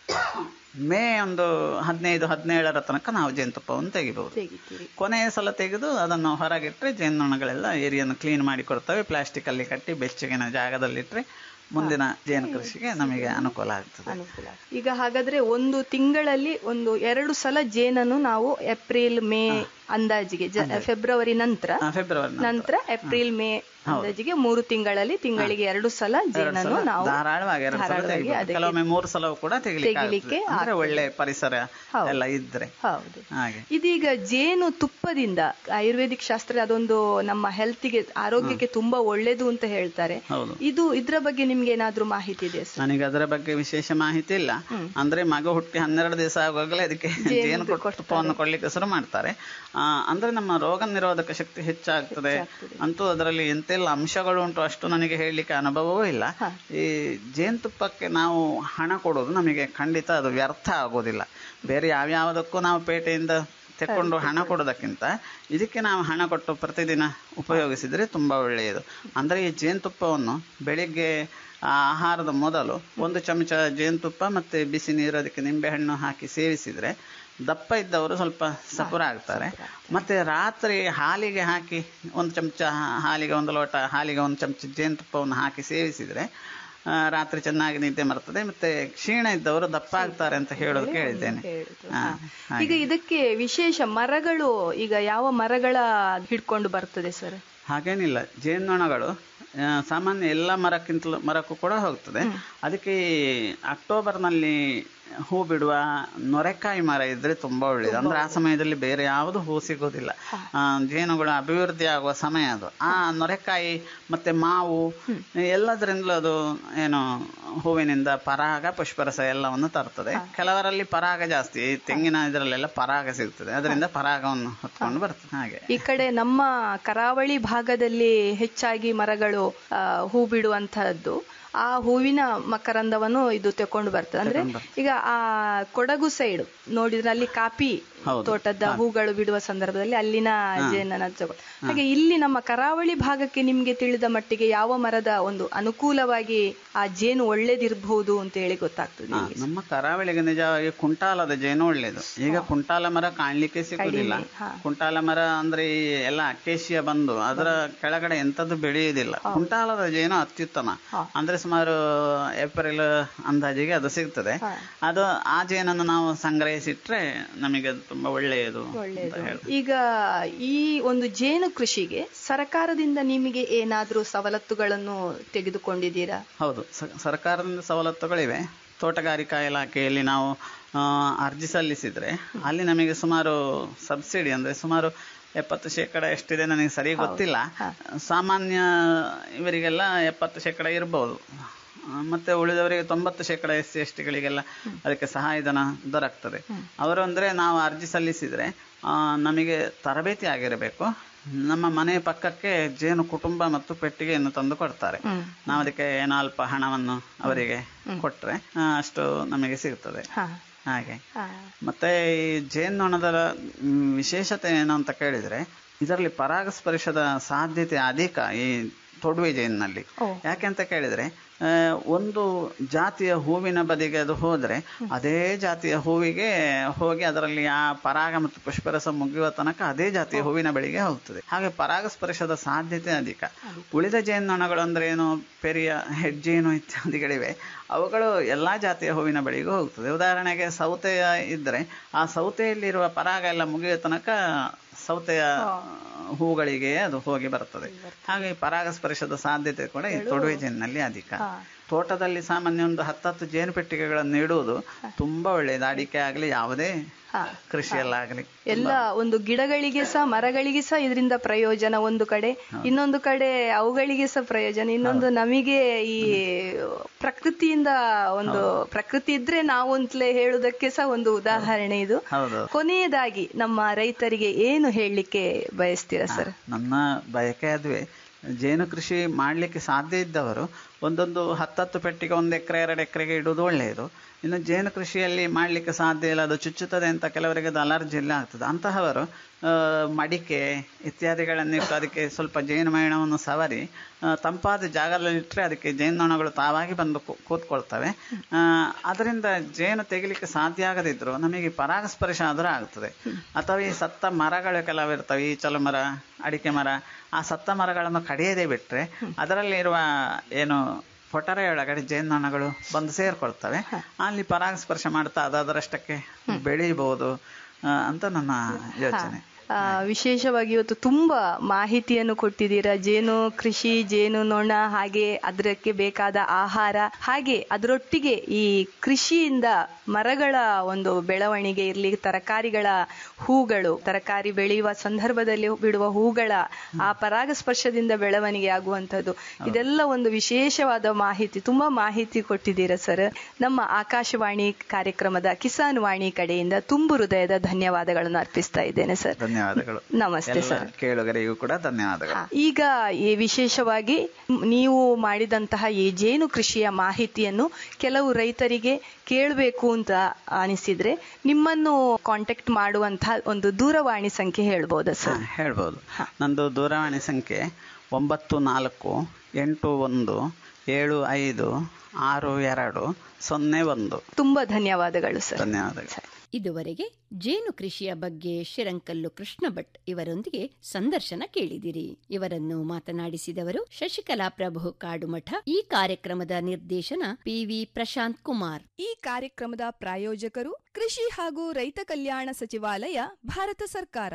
Speaker 8: ಮೇ ಒಂದು ಹದಿನೈದು ಹದಿನೇಳರ ತನಕ ನಾವು ಜೇನುತುಪ್ಪವನ್ನು ತೆಗಿಬಹುದು
Speaker 2: ತೆಗಿತೀರಿ
Speaker 8: ಕೊನೆಯ ಸಲ ತೆಗೆದು ಅದನ್ನು ಹೊರಗಿಟ್ರೆ ಜೇನುನೊಣಗಳೆಲ್ಲ ಏರಿಯನ್ನು ಕ್ಲೀನ್ ಮಾಡಿ ಕೊಡ್ತವೆ ಪ್ಲಾಸ್ಟಿಕ್ ಅಲ್ಲಿ ಕಟ್ಟಿ ಬೆಚ್ಚಗಿನ ಜಾಗದಲ್ಲಿಟ್ರೆ ಮುಂದಿನ ಜೇನು ಕೃಷಿಗೆ ನಮಗೆ ಅನುಕೂಲ ಆಗ್ತದೆ
Speaker 2: ಅನುಕೂಲ ಈಗ ಹಾಗಾದ್ರೆ ಒಂದು ತಿಂಗಳಲ್ಲಿ ಒಂದು ಎರಡು ಸಲ ಜೇನನ್ನು ನಾವು ಏಪ್ರಿಲ್ ಮೇ ಅಂದಾಜಿಗೆ ಜ- ಫೆಬ್ರವರಿ ನಂತರ
Speaker 8: ಆ, ಫೆಬ್ರವರಿ ನಂತರ.
Speaker 2: ನಂತರ ಏಪ್ರಿಲ್ ಮೇ ಅಂದಾಜಿಗೆ ಮೂರು ತಿಂಗಳಲ್ಲಿ ತಿಂಗಳಿಗೆ ಎರಡು ಸಲ
Speaker 8: ಎರಡು
Speaker 2: ಜೇನನ್ನು
Speaker 8: ಸಲ
Speaker 2: ನಾವು
Speaker 8: ಧಾರಾಳವಾಗಿ ಎರಡು ಸಲ
Speaker 2: ಧಾರಾಳವಾಗಿ
Speaker 8: ತೆಗಿಬೋದು.
Speaker 2: ಅದಕ್ಕೆ
Speaker 8: ಕೆಲವೊಮ್ಮೆ ಮೂರು ಸಲವೂ ಕೂಡ ತೆಗಿಲಿಕ್ಕೆ
Speaker 2: ತೆಗಿಲಿಕ್ಕೆ
Speaker 8: ಆಗ್ತದೆ. ಅಂದ್ರೆ
Speaker 2: ಆಗ್ತದೆ.
Speaker 8: ಒಳ್ಳೆ ಪರಿಸರ
Speaker 2: ಹೌದು.
Speaker 8: ಎಲ್ಲ ಇದ್ರೆ
Speaker 2: ಹೌದು
Speaker 8: ಹಾಗೆ
Speaker 2: ಇದೀಗ ಜೇನು ತುಪ್ಪದಿಂದ ಆಯುರ್ವೇದಿಕ್ ಶಾಸ್ತ್ರ ಅದೊಂದು ನಮ್ಮ ಹೆಲ್ತ್ಗೆ ಆರೋಗ್ಯಕ್ಕೆ ತುಂಬಾ ಒಳ್ಳೇದು ಅಂತ ಹೇಳ್ತಾರೆ
Speaker 8: ಹೌದು
Speaker 2: ಇದು ಇದ್ರ ಬಗ್ಗೆ ನಿಮ್ಗೆ ಏನಾದ್ರೂ ಮಾಹಿತಿ ಇದೆ ಸರ್
Speaker 8: ನನಗೆ ಅದರ ಬಗ್ಗೆ ವಿಶೇಷ ಮಾಹಿತಿ ಇಲ್ಲ ಅಂದ್ರೆ ಮಗ ಹುಟ್ಟಿ ಹನ್ನೆರಡು ದಿವಸ ಆಗುವಾಗಲೇ ಅದಕ್ಕೆ ಜೇನು ತುಪ್ಪವನ್ನು ಕೊಡ್ಲಿಕ್ಕೆ ಶುರು ಮಾಡ್ತಾರೆ ಆ, ಅಂದ್ರೆ ನಮ್ಮ ರೋಗ ನಿರೋಧಕ ಶಕ್ತಿ ಹೆಚ್ಚಾಗ್ತದೆ ಅಂತೂ ಅದರಲ್ಲಿ ಎಂತೆಲ್ಲ ಅಂಶಗಳು ಉಂಟು ಅಷ್ಟು ನನಗೆ ಹೇಳಲಿಕ್ಕೆ ಅನುಭವವೂ ಇಲ್ಲ ಈ ಜೇನುತುಪ್ಪಕ್ಕೆ ನಾವು ಹಣ ಕೊಡೋದು ನಮಗೆ ಖಂಡಿತ ಅದು ವ್ಯರ್ಥ ಆಗೋದಿಲ್ಲ ಬೇರೆ ಯಾವ್ಯಾವುದಕ್ಕೂ ನಾವು ಪೇಟೆಯಿಂದ ತೆಕ್ಕೊಂಡು ಹಣ ಕೊಡೋದಕ್ಕಿಂತ ಇದಕ್ಕೆ ನಾವು ಹಣ ಕೊಟ್ಟು ಪ್ರತಿದಿನ ಉಪಯೋಗಿಸಿದ್ರೆ ತುಂಬಾ ಒಳ್ಳೆಯದು ಅಂದ್ರೆ ಈ ಜೇನುತುಪ್ಪವನ್ನು ಬೆಳಿಗ್ಗೆ ಆ ಆಹಾರದ ಮೊದಲು ಒಂದು ಚಮಚ ಜೇನುತುಪ್ಪ ಮತ್ತೆ ಬಿಸಿ ನೀರು ಅದಕ್ಕೆ ನಿಂಬೆಹಣ್ಣು ಹಾಕಿ ಸೇವಿಸಿದ್ರೆ ದಪ್ಪ ಇದ್ದವರು ಸ್ವಲ್ಪ ಸಪುರ ಆಗ್ತಾರೆ ಮತ್ತೆ ರಾತ್ರಿ ಹಾಲಿಗೆ ಹಾಕಿ ಒಂದು ಚಮಚ ಹಾಲಿಗೆ ಒಂದು ಲೋಟ ಹಾಲಿಗೆ ಒಂದು ಚಮಚ ಜೇನುತುಪ್ಪವನ್ನು ಹಾಕಿ ಸೇವಿಸಿದ್ರೆ ಆ, ರಾತ್ರಿ ಚೆನ್ನಾಗಿ ನಿದ್ದೆ ಬರ್ತದೆ ಮತ್ತೆ ಕ್ಷೀಣ ಇದ್ದವರು ದಪ್ಪ ಆಗ್ತಾರೆ ಅಂತ ಹೇಳೋದು ಕೇಳಿದ್ದೇನೆ ಹಾ, ಹಾಗೆ.
Speaker 2: ಈಗ ಇದಕ್ಕೆ ವಿಶೇಷ ಮರಗಳು ಈಗ ಯಾವ ಮರಗಳ ಹಿಡ್ಕೊಂಡು ಬರ್ತದೆ ಸರ್
Speaker 8: ಹಾಗೇನಿಲ್ಲ ಜೇನ್ನೊಣಗಳು ಆ, ಸಾಮಾನ್ಯ ಎಲ್ಲ ಮರಕ್ಕಿಂತಲೂ ಮರಕ್ಕೂ ಕೂಡ ಹೋಗ್ತದೆ ಅದಕ್ಕೆ ಈ ಅಕ್ಟೋಬರ್ನಲ್ಲಿ ಹೂ ಬಿಡುವ ನೊರೆಕಾಯಿ ಮರ ಇದ್ರೆ ತುಂಬಾ ಒಳ್ಳೇದು ಅಂದ್ರೆ ಆ ಸಮಯದಲ್ಲಿ ಬೇರೆ ಯಾವುದು ಹೂ ಸಿಗೋದಿಲ್ಲ ಆ, ಜೇನುಗಳು ಅಭಿವೃದ್ಧಿ ಆಗುವ ಸಮಯ ಅದು ಆ ನೊರೆಕಾಯಿ ಮತ್ತೆ ಮಾವು ಎಲ್ಲದರಿಂದಲೂ ಅದು ಏನು ಹೂವಿನಿಂದ ಪರಾಗ ಪುಷ್ಪರಸ ಎಲ್ಲವನ್ನು ತರ್ತದೆ ಕೆಲವರಲ್ಲಿ ಪರಾಗ ಜಾಸ್ತಿ ಈ ತೆಂಗಿನ ಇದರಲ್ಲೆಲ್ಲ ಪರಾಗ ಸಿಗ್ತದೆ ಅದರಿಂದ ಪರಾಗವನ್ನು ಹೊತ್ಕೊಂಡು ಬರ್ತದೆ ಹಾಗೆ
Speaker 2: ಈ ಕಡೆ ನಮ್ಮ ಕರಾವಳಿ ಭಾಗದಲ್ಲಿ ಹೆಚ್ಚಾಗಿ ಮರಗಳು ಆ, ಹೂ ಬಿಡುವಂತಹದ್ದು ಆ ಹೂವಿನ ಮಕರಂದವನ್ನು ಇದು ತಕೊಂಡು ಬರ್ತದೆ ಅಂದ್ರೆ ಈಗ ಆ ಕೊಡಗು ಸೈಡ್ ನೋಡಿದ್ರೆ ಅಲ್ಲಿ ಕಾಪಿ
Speaker 8: ಹೌದು.
Speaker 2: ತೋಟದ ಹೂಗಳು ಬಿಡುವ ಸಂದರ್ಭದಲ್ಲಿ ಅಲ್ಲಿನ ಜೇನನ್ನ ತಗೊಳ್ಳಿ ಹಾಗೆ ಇಲ್ಲಿ ನಮ್ಮ ಕರಾವಳಿ ಭಾಗಕ್ಕೆ ನಿಮ್ಗೆ ತಿಳಿದ ಮಟ್ಟಿಗೆ ಯಾವ ಮರದ ಒಂದು ಅನುಕೂಲವಾಗಿ ಆ ಜೇನು ಒಳ್ಳೇದಿರಬಹುದು ಅಂತ ಹೇಳಿ ಗೊತ್ತಾಗ್ತದೆ
Speaker 8: ಹಾ,
Speaker 2: ನಿಮ್ಗೆ.
Speaker 8: ನಮ್ಮ ಕರಾವಳಿಗೆ ನಿಜವಾಗಿ ಕುಂಟಾಲದ ಜೇನು ಒಳ್ಳೇದು ಈಗ ಕುಂಟಾಲ ಮರ ಕಾಣ್ಲಿಕ್ಕೆ ಸಿಗುದಿಲ್ಲ
Speaker 2: ಕಡಿಮೆ, ಹಾ.
Speaker 8: ಕುಂಟಾಲ ಮರ ಅಂದ್ರೆ ಈ ಎಲ್ಲ ಅಕೇಶಿಯ ಬಂದು ಅದರ ಕೆಳಗಡೆ ಎಂತದ್ದು ಬೆಳೆಯುವುದಿಲ್ಲ ಕುಂಟಾಲದ ಜೇನು ಅತ್ಯುತ್ತಮ ಅಂದ್ರೆ ಸುಮಾರು ಏಪ್ರಿಲ್ ಅಂದಾಜಿಗೆ ಅದು ಸಿಗ್ತದೆ ಅದು ಆ ಜೇನನ್ನು ನಾವು ಸಂಗ್ರಹಿಸಿಟ್ರೆ ನಮಗೆ ಅದು ತುಂಬಾ ಒಳ್ಳೆಯದು ಅಂತ
Speaker 2: ಒಳ್ಳೆಯದು
Speaker 8: ಹೇಳ್ಬೋದು.
Speaker 2: ಈಗ ಈ ಒಂದು ಜೇನು ಕೃಷಿಗೆ ಸರ್ಕಾರದಿಂದ ನಿಮಗೆ ಏನಾದ್ರೂ ಸವಲತ್ತುಗಳನ್ನು ತೆಗೆದುಕೊಂಡಿದ್ದೀರಾ
Speaker 8: ಹೌದು ಸ- ಸರ್ಕಾರದಿಂದ ಸವಲತ್ತುಗಳಿವೆ ತೋಟಗಾರಿಕಾ ಇಲಾಖೆಯಲ್ಲಿ ನಾವು ಆ, ಅರ್ಜಿ ಸಲ್ಲಿಸಿದ್ರೆ ಅಲ್ಲಿ ನಮಗೆ ಸುಮಾರು ಸಬ್ಸಿಡಿ ಅಂದ್ರೆ ಸುಮಾರು ಎಪ್ಪತ್ತು ಶೇಕಡ ಎಷ್ಟಿದೆ ನನಗೆ ಸರಿ ಗೊತ್ತಿಲ್ಲ ಸಾಮಾನ್ಯ ಇವರಿಗೆಲ್ಲ ಎಪ್ಪತ್ತು ಶೇಕಡ ಇರ್ಬೋದು ಆ, ಮತ್ತೆ ಉಳಿದವರಿಗೆ ತೊಂಬತ್ತು ಶೇಕಡ ಎಸ್ ಸಿ ಎಸ್ ಟಿಗಳಿಗೆಲ್ಲ ಅದಕ್ಕೆ ಸಹಾಯಧನ ದೊರಕ್ತದೆ ಅವರು ಅಂದ್ರೆ ನಾವು ಅರ್ಜಿ ಸಲ್ಲಿಸಿದ್ರೆ ಆ, ನಮಗೆ ತರಬೇತಿ ಆಗಿರಬೇಕು ನಮ್ಮ ಮನೆ ಪಕ್ಕಕ್ಕೆ ಜೇನು ಕುಟುಂಬ ಮತ್ತು ಪೆಟ್ಟಿಗೆಯನ್ನು ತಂದು ಕೊಡ್ತಾರೆ ನಾವು ಅದಕ್ಕೆ ಏನೋ ಅಲ್ಪ ಹಣವನ್ನು ಅವರಿಗೆ ಕೊಟ್ರೆ ಆ, ಅಷ್ಟು ನಮಗೆ ಸಿಗ್ತದೆ
Speaker 2: ಹಾ
Speaker 8: ಹಾಗೆ
Speaker 2: ಹಾ
Speaker 8: ಮತ್ತೆ ಈ ಜೇನ್ನೊಣದ ಮ್, ವಿಶೇಷತೆ ಏನು ಅಂತ ಕೇಳಿದ್ರೆ ಇದರಲ್ಲಿ ಪರಾಗಸ್ಪರ್ಶದ ಸಾಧ್ಯತೆ ಅಧಿಕ ಈ ತೊಡುವೆ ಜೇನಿನಲ್ಲಿ ಯಾಕೆ ಅಂತ ಕೇಳಿದ್ರೆ ಆ, ಒಂದು ಜಾತಿಯ ಹೂವಿನ ಬದಿಗೆ ಅದು ಹೋದ್ರೆ ಅದೇ ಜಾತಿಯ ಹೂವಿಗೆ ಹೋಗಿ ಅದರಲ್ಲಿ ಆ ಪರಾಗ ಮತ್ತು ಪುಷ್ಪರಸ ಮುಗಿಯುವ ತನಕ ಅದೇ ಜಾತಿಯ ಹೂವಿನ ಬಳಿಗೆ ಹೋಗ್ತದೆ ಹಾಗೆ ಪರಾಗಸ್ಪರ್ಶದ ಸಾಧ್ಯತೆ ಅಧಿಕ ಉಳಿದ ಜೇನ್ನೊಣಗಳು ಅಂದ್ರೆ ಏನು ಪೆರಿಯ ಹೆಜ್ಜೇನು ಇತ್ಯಾದಿಗಳಿವೆ ಅವುಗಳು ಎಲ್ಲಾ ಜಾತಿಯ ಹೂವಿನ ಬಳಿಗೂ ಹೋಗ್ತದೆ ಉದಾಹರಣೆಗೆ ಸೌತೆಯ ಇದ್ರೆ ಆ ಸೌತೆಯಲ್ಲಿರುವ ಪರಾಗ ಎಲ್ಲ ಮುಗಿಯುವ ತನಕ ಸೌತೆಯ ಹೂಗಳಿಗೆ ಅದು ಹೋಗಿ ಬರ್ತದೆ ಹಾಗೆ ಪರಾಗಸ್ಪರ್ಶದ ಸಾಧ್ಯತೆ ಕೂಡ ಈ ತೊಡುವೆ ಜೇನಿನಲ್ಲಿ ಅಧಿಕ ತೋಟದಲ್ಲಿ ಸಾಮಾನ್ಯ ಒಂದು ಹತ್ತತ್ತು ಜೇನು ಪೆಟ್ಟಿಗೆಗಳನ್ನು ಇಡುವುದು ತುಂಬಾ ಒಳ್ಳೆಯದು ಅಡಿಕೆ ಆಗಲಿ ಯಾವುದೇ ಕೃಷಿಯಲ್ಲಾಗಲಿ
Speaker 2: ಎಲ್ಲ ಒಂದು ಗಿಡಗಳಿಗೆ ಸಹ ಮರಗಳಿಗೆ ಸಹ ಇದರಿಂದ ಪ್ರಯೋಜನ ಒಂದು ಕಡೆ ಇನ್ನೊಂದು ಕಡೆ ಅವುಗಳಿಗೆ ಸಹ ಪ್ರಯೋಜನ ಇನ್ನೊಂದು ನಮಗೆ ಈ ಪ್ರಕೃತಿಯಿಂದ ಒಂದು ಪ್ರಕೃತಿ ಇದ್ರೆ ನಾವು ಅಂತಲೇ ಹೇಳುವುದಕ್ಕೆ ಸಹ ಒಂದು ಉದಾಹರಣೆ ಇದು
Speaker 8: ಹೌದು
Speaker 2: ಕೊನೆಯದಾಗಿ ನಮ್ಮ ರೈತರಿಗೆ ಏನು ಹೇಳಲಿಕ್ಕೆ ಬಯಸ್ತೀರಾ ಸರ್
Speaker 8: ನನ್ನ ಬಯಕೆ ಅದುವೆ ಜೇನು ಕೃಷಿ ಮಾಡಲಿಕ್ಕೆ ಸಾಧ್ಯ ಇದ್ದವರು ಒಂದೊಂದು ಹತ್ತತ್ತು ಪೆಟ್ಟಿಗೆ ಒಂದು ಎಕರೆ ಎರಡು ಎಕರೆಗೆ ಇಡುವುದು ಒಳ್ಳೆಯದು ಇನ್ನು ಜೇನು ಕೃಷಿಯಲ್ಲಿ ಮಾಡಲಿಕ್ಕೆ ಸಾಧ್ಯ ಇಲ್ಲ ಅದು ಚುಚ್ಚುತ್ತದೆ ಅಂತ ಕೆಲವರಿಗೆ ಅದು ಅಲರ್ಜಿ ಎಲ್ಲ ಆಗ್ತದೆ ಅಂತಹವರು ಆ, ಮಡಿಕೆ ಇತ್ಯಾದಿಗಳನ್ನಿಟ್ಟು ಅದಕ್ಕೆ ಸ್ವಲ್ಪ ಜೇನು ಮೇಣವನ್ನು ಸವರಿ ಆ, ತಂಪಾದ ಜಾಗದಲ್ಲಿಟ್ಟರೆ ಅದಕ್ಕೆ ಜೇನುನೊಣಗಳು ತಾವಾಗಿ ಬಂದು ಕೂ- ಕೂತ್ಕೊಳ್ತವೆ ಆ, ಅದರಿಂದ ಜೇನು ತೆಗಿಲಿಕ್ಕೆ ಸಾಧ್ಯ ಆಗದಿದ್ರು ನಮಗೆ ಪರಾಗಸ್ಪರ್ಶ ಆದರೂ ಆಗ್ತದೆ ಅಥವಾ ಈ ಸತ್ತ ಮರಗಳು ಕೆಲವು ಇರ್ತವೆ ಈ ಚಲು ಮರ ಅಡಿಕೆ ಮರ ಆ ಸತ್ತ ಮರಗಳನ್ನು ಕಡಿಯದೇ ಬಿಟ್ರೆ ಅದರಲ್ಲಿರುವ ಏನು ಒಳಗಡೆ ಜೇನುನೊಣಗಳು ಬಂದು ಸೇರ್ಕೊಳ್ತವೆ ಅಲ್ಲಿ ಪರಾಗಸ್ಪರ್ಶ ಮಾಡ್ತಾ ಅದು ಅದರಷ್ಟಕ್ಕೆ ಬೆಳೀಬಹುದು ಆ, ಅಂತ ನನ್ನ ಯೋಚನೆ
Speaker 2: ಆ, ವಿಶೇಷವಾಗಿ ಇವತ್ತು ತುಂಬಾ ಮಾಹಿತಿಯನ್ನು ಕೊಟ್ಟಿದ್ದೀರಾ ಜೇನು ಕೃಷಿ ಜೇನು ನೊಣ ಹಾಗೆ ಅದಕ್ಕೆ ಬೇಕಾದ ಆಹಾರ ಹಾಗೆ ಅದರೊಟ್ಟಿಗೆ ಈ ಕೃಷಿಯಿಂದ ಮರಗಳ ಒಂದು ಬೆಳವಣಿಗೆ ಇರಲಿ ತರಕಾರಿಗಳ ಹೂಗಳು ತರಕಾರಿ ಬೆಳೆಯುವ ಸಂದರ್ಭದಲ್ಲಿ ಬಿಡುವ ಹೂಗಳ ಆ ಪರಾಗಸ್ಪರ್ಶದಿಂದ ಬೆಳವಣಿಗೆ ಆಗುವಂಥದ್ದು ಇದೆಲ್ಲ ಒಂದು ವಿಶೇಷವಾದ ಮಾಹಿತಿ ತುಂಬಾ ಮಾಹಿತಿ ಕೊಟ್ಟಿದ್ದೀರಾ ಸರ್ ನಮ್ಮ ಆಕಾಶವಾಣಿ ಕಾರ್ಯಕ್ರಮದ ಕಿಸಾನ್ ವಾಣಿ ಕಡೆಯಿಂದ ತುಂಬು ಹೃದಯದ ಧನ್ಯವಾದಗಳನ್ನು ಅರ್ಪಿಸ್ತಾ ಇದ್ದೇನೆ ಸರ್
Speaker 8: ಧನ್ಯವಾದಗಳು
Speaker 2: ನಮಸ್ತೆ
Speaker 8: ಎಲ್ಲ
Speaker 2: ಸರ್
Speaker 8: ಕೇಳುಗರಿಗೂ ಕೂಡ ಧನ್ಯವಾದಗಳು
Speaker 2: ಈಗ ಈ ವಿಶೇಷವಾಗಿ ನೀವು ಮಾಡಿದಂತಹ ಈ ಜೇನು ಕೃಷಿಯ ಮಾಹಿತಿಯನ್ನು ಕೆಲವು ರೈತರಿಗೆ ಕೇಳಬೇಕು ಅಂತ ಅನಿಸಿದ್ರೆ ನಿಮ್ಮನ್ನು ಕಾಂಟ್ಯಾಕ್ಟ್ ಮಾಡುವಂತಹ ಒಂದು ದೂರವಾಣಿ ಸಂಖ್ಯೆ ಹೇಳ್ಬೋದಾ
Speaker 8: ಹಾ,
Speaker 2: ಸರ್
Speaker 8: ಹೇಳ್ಬೋದು ನಂದು ದೂರವಾಣಿ ಸಂಖ್ಯೆ ಒಂಬತ್ತು ನಾಲ್ಕು ಎಂಟು ಒಂದು ಏಳು ಐದು ಆರು ಎರಡು ಸೊನ್ನೆ ಒಂದು
Speaker 2: ತುಂಬಾ ಧನ್ಯವಾದಗಳು ಸರ್
Speaker 8: ಧನ್ಯವಾದಗಳು
Speaker 7: ಇದುವರೆಗೆ ಜೇನು ಕೃಷಿಯ ಬಗ್ಗೆ ಶಿರಂಕಲ್ಲು ಕೃಷ್ಣ ಭಟ್ ಇವರೊಂದಿಗೆ ಸಂದರ್ಶನ ಕೇಳಿದಿರಿ ಇವರನ್ನು ಮಾತನಾಡಿಸಿದವರು ಶಶಿಕಲಾ ಪ್ರಭು ಕಾಡುಮಠ ಈ ಕಾರ್ಯಕ್ರಮದ ನಿರ್ದೇಶನ ಪಿವಿ ಪ್ರಶಾಂತ್ ಕುಮಾರ್
Speaker 9: ಈ ಕಾರ್ಯಕ್ರಮದ ಪ್ರಾಯೋಜಕರು ಕೃಷಿ ಹಾಗೂ ರೈತ ಕಲ್ಯಾಣ ಸಚಿವಾಲಯ ಭಾರತ ಸರ್ಕಾರ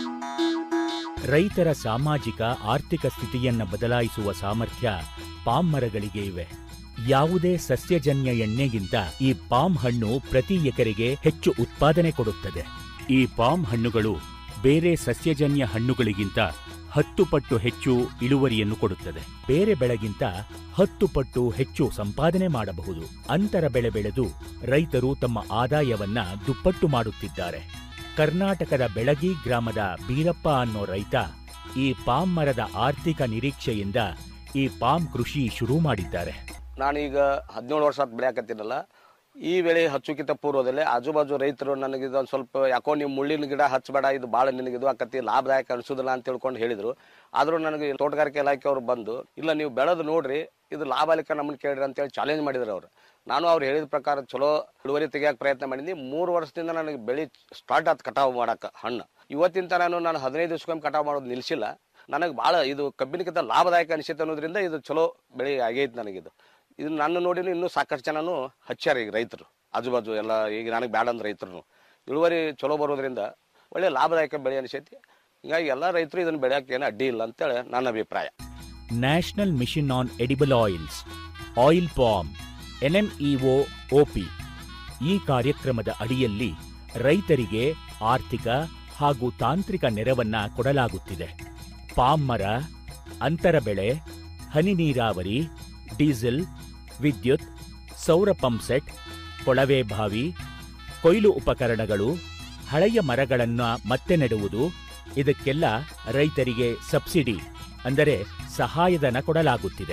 Speaker 10: ರೈತರ ಸಾಮಾಜಿಕ ಆರ್ಥಿಕ ಸ್ಥಿತಿಯನ್ನ ಬದಲಾಯಿಸುವ ಸಾಮರ್ಥ್ಯ ಪಾಮ್ ಮರಗಳಿಗೆ ಇವೆ ಯಾವುದೇ ಸಸ್ಯಜನ್ಯ ಎಣ್ಣೆಗಿಂತ ಈ ಪಾಮ್ ಹಣ್ಣು ಪ್ರತಿ ಎಕರೆಗೆ ಹೆಚ್ಚು ಉತ್ಪಾದನೆ ಕೊಡುತ್ತದೆ ಈ ಪಾಮ್ ಹಣ್ಣುಗಳು ಬೇರೆ ಸಸ್ಯಜನ್ಯ ಹಣ್ಣುಗಳಿಗಿಂತ ಹತ್ತು ಪಟ್ಟು ಹೆಚ್ಚು ಇಳುವರಿಯನ್ನು ಕೊಡುತ್ತದೆ ಬೇರೆ ಬೆಳೆಗಿಂತ ಹತ್ತು ಪಟ್ಟು ಹೆಚ್ಚು ಸಂಪಾದನೆ ಮಾಡಬಹುದು ಅಂತರ ಬೆಳೆ ಬೆಳೆದು ರೈತರು ತಮ್ಮ ಆದಾಯವನ್ನ ದುಪ್ಪಟ್ಟು ಮಾಡುತ್ತಿದ್ದಾರೆ ಕರ್ನಾಟಕದ ಬೆಳಗಿ ಗ್ರಾಮದ ಬೀರಪ್ಪ ಅನ್ನೋ ರೈತ ಈ ಪಾಮ್ ಮರದ ಆರ್ಥಿಕ ನಿರೀಕ್ಷೆಯಿಂದ ಈ ಪಾಮ್ ಕೃಷಿ ಶುರು ಮಾಡಿದ್ದಾರೆ
Speaker 11: ನಾನೀಗ ಹದಿನೇಳು ವರ್ಷ ಆತ್ ಬೆಳೆಯಾಕತ್ತೀನಲ್ಲ ಈ ಬೆಳೆ ಹಚ್ಚುಕಿತ ಪೂರ್ವದಲ್ಲಿ ಆಜು ಬಾಜು ರೈತರು ನನಗೆ ಇದೊಂದು ಸ್ವಲ್ಪ ಯಾಕೋ ನೀವು ಮುಳ್ಳಿನ ಗಿಡ ಹಚ್ಚಬೇಡ ಇದು ಭಾಳ ನಿನಗೆ ಇದು ಆಕತಿ ಲಾಭದಾಯಕ ಅನಿಸೋದಿಲ್ಲ ಅಂತ ತಿಳ್ಕೊಂಡು ಹೇಳಿದ್ರು ಆದರೂ ನನಗೆ ತೋಟಗಾರಿಕೆ ಇಲಾಖೆಯವರು ಬಂದು ಇಲ್ಲ ನೀವು ಬೆಳೆದು ನೋಡ್ರಿ ಇದು ಲಾಭಾಲಿಕ ನಮ್ಮನ್ನು ಕೇಳ್ರಿ ಅಂತೇಳಿ ಚಾಲೆಂಜ್ ಮಾಡಿದ್ರು ಅವರು ನಾನು ಅವ್ರು ಹೇಳಿದ ಪ್ರಕಾರ ಚಲೋ ಇಳುವರಿ ತೆಗಿಯಕ್ಕೆ ಪ್ರಯತ್ನ ಮಾಡಿದ್ನಿ ಮೂರು ವರ್ಷದಿಂದ ನನಗೆ ಬೆಳೆ ಸ್ಟಾರ್ಟ್ ಆಯ್ತು ಕಟಾವು ಮಾಡಕ್ಕೆ ಹಣ್ಣು ಇವತ್ತಿನ ನಾನು ನಾನು ಹದಿನೈದು ದಿವಸಕ್ಕೊಮ್ಮೆ ಕಟಾವು ಮಾಡೋದು ನಿಲ್ಲಿಸಿಲ್ಲ ನನಗೆ ಭಾಳ ಇದು ಕಬ್ಬಿನಕ್ಕಿಂತ ಲಾಭದಾಯಕ ಅನಿಸುತ್ತೆ ಅನ್ನೋದ್ರಿಂದ ಇದು ಚಲೋ ಬೆಳೆ ಆಗೈತೆ ನನಗಿದು ಇದು ನನ್ನ ನೋಡಿ ಇನ್ನೂ ಸಾಕಷ್ಟು ಜನನು ಹಚ್ಚಾರ ಈಗ ರೈತರು ಆಜು ಬಾಜು ಎಲ್ಲ ಈಗ ನನಗೆ ಬ್ಯಾಡ ಅಂದ ರೈತರು ಇಳುವರಿ ಚಲೋ ಬರೋದ್ರಿಂದ ಒಳ್ಳೆ ಲಾಭದಾಯಕ ಬೆಳೆ ಅನಿಸೈತಿ ಹಿಂಗಾಗಿ ಎಲ್ಲ ರೈತರು ಇದನ್ನು ಬೆಳೆಯಕ್ಕೆ ಏನು ಅಡ್ಡಿ ಇಲ್ಲ ಅಂತೇಳಿ ನನ್ನ ಅಭಿಪ್ರಾಯ
Speaker 10: national mission on edible oils oil palm NMEO OP ಈ ಕಾರ್ಯಕ್ರಮದ ಅಡಿಯಲ್ಲಿ ರೈತರಿಗೆ ಆರ್ಥಿಕ ಹಾಗೂ ತಾಂತ್ರಿಕ ನೆರವನ್ನ ಕೊಡಲಾಗುತ್ತಿದೆ ಪಾಮ್ ಮರ ಅಂತರ ಬೆಳೆ ಹನಿ ನೀರಾವರಿ ಡೀಸೆಲ್ ವಿದ್ಯುತ್ ಸೌರ ಪಂಪ್ಸೆಟ್ ಕೊಳವೆ ಬಾವಿ ಕೊಯ್ಲು ಉಪಕರಣಗಳು ಹಳೆಯ ಮರಗಳನ್ನು ಮತ್ತೆ ನೆಡುವುದು ಇದಕ್ಕೆಲ್ಲ ರೈತರಿಗೆ ಸಬ್ಸಿಡಿ ಅಂದರೆ ಸಹಾಯಧನ ಕೊಡಲಾಗುತ್ತಿದೆ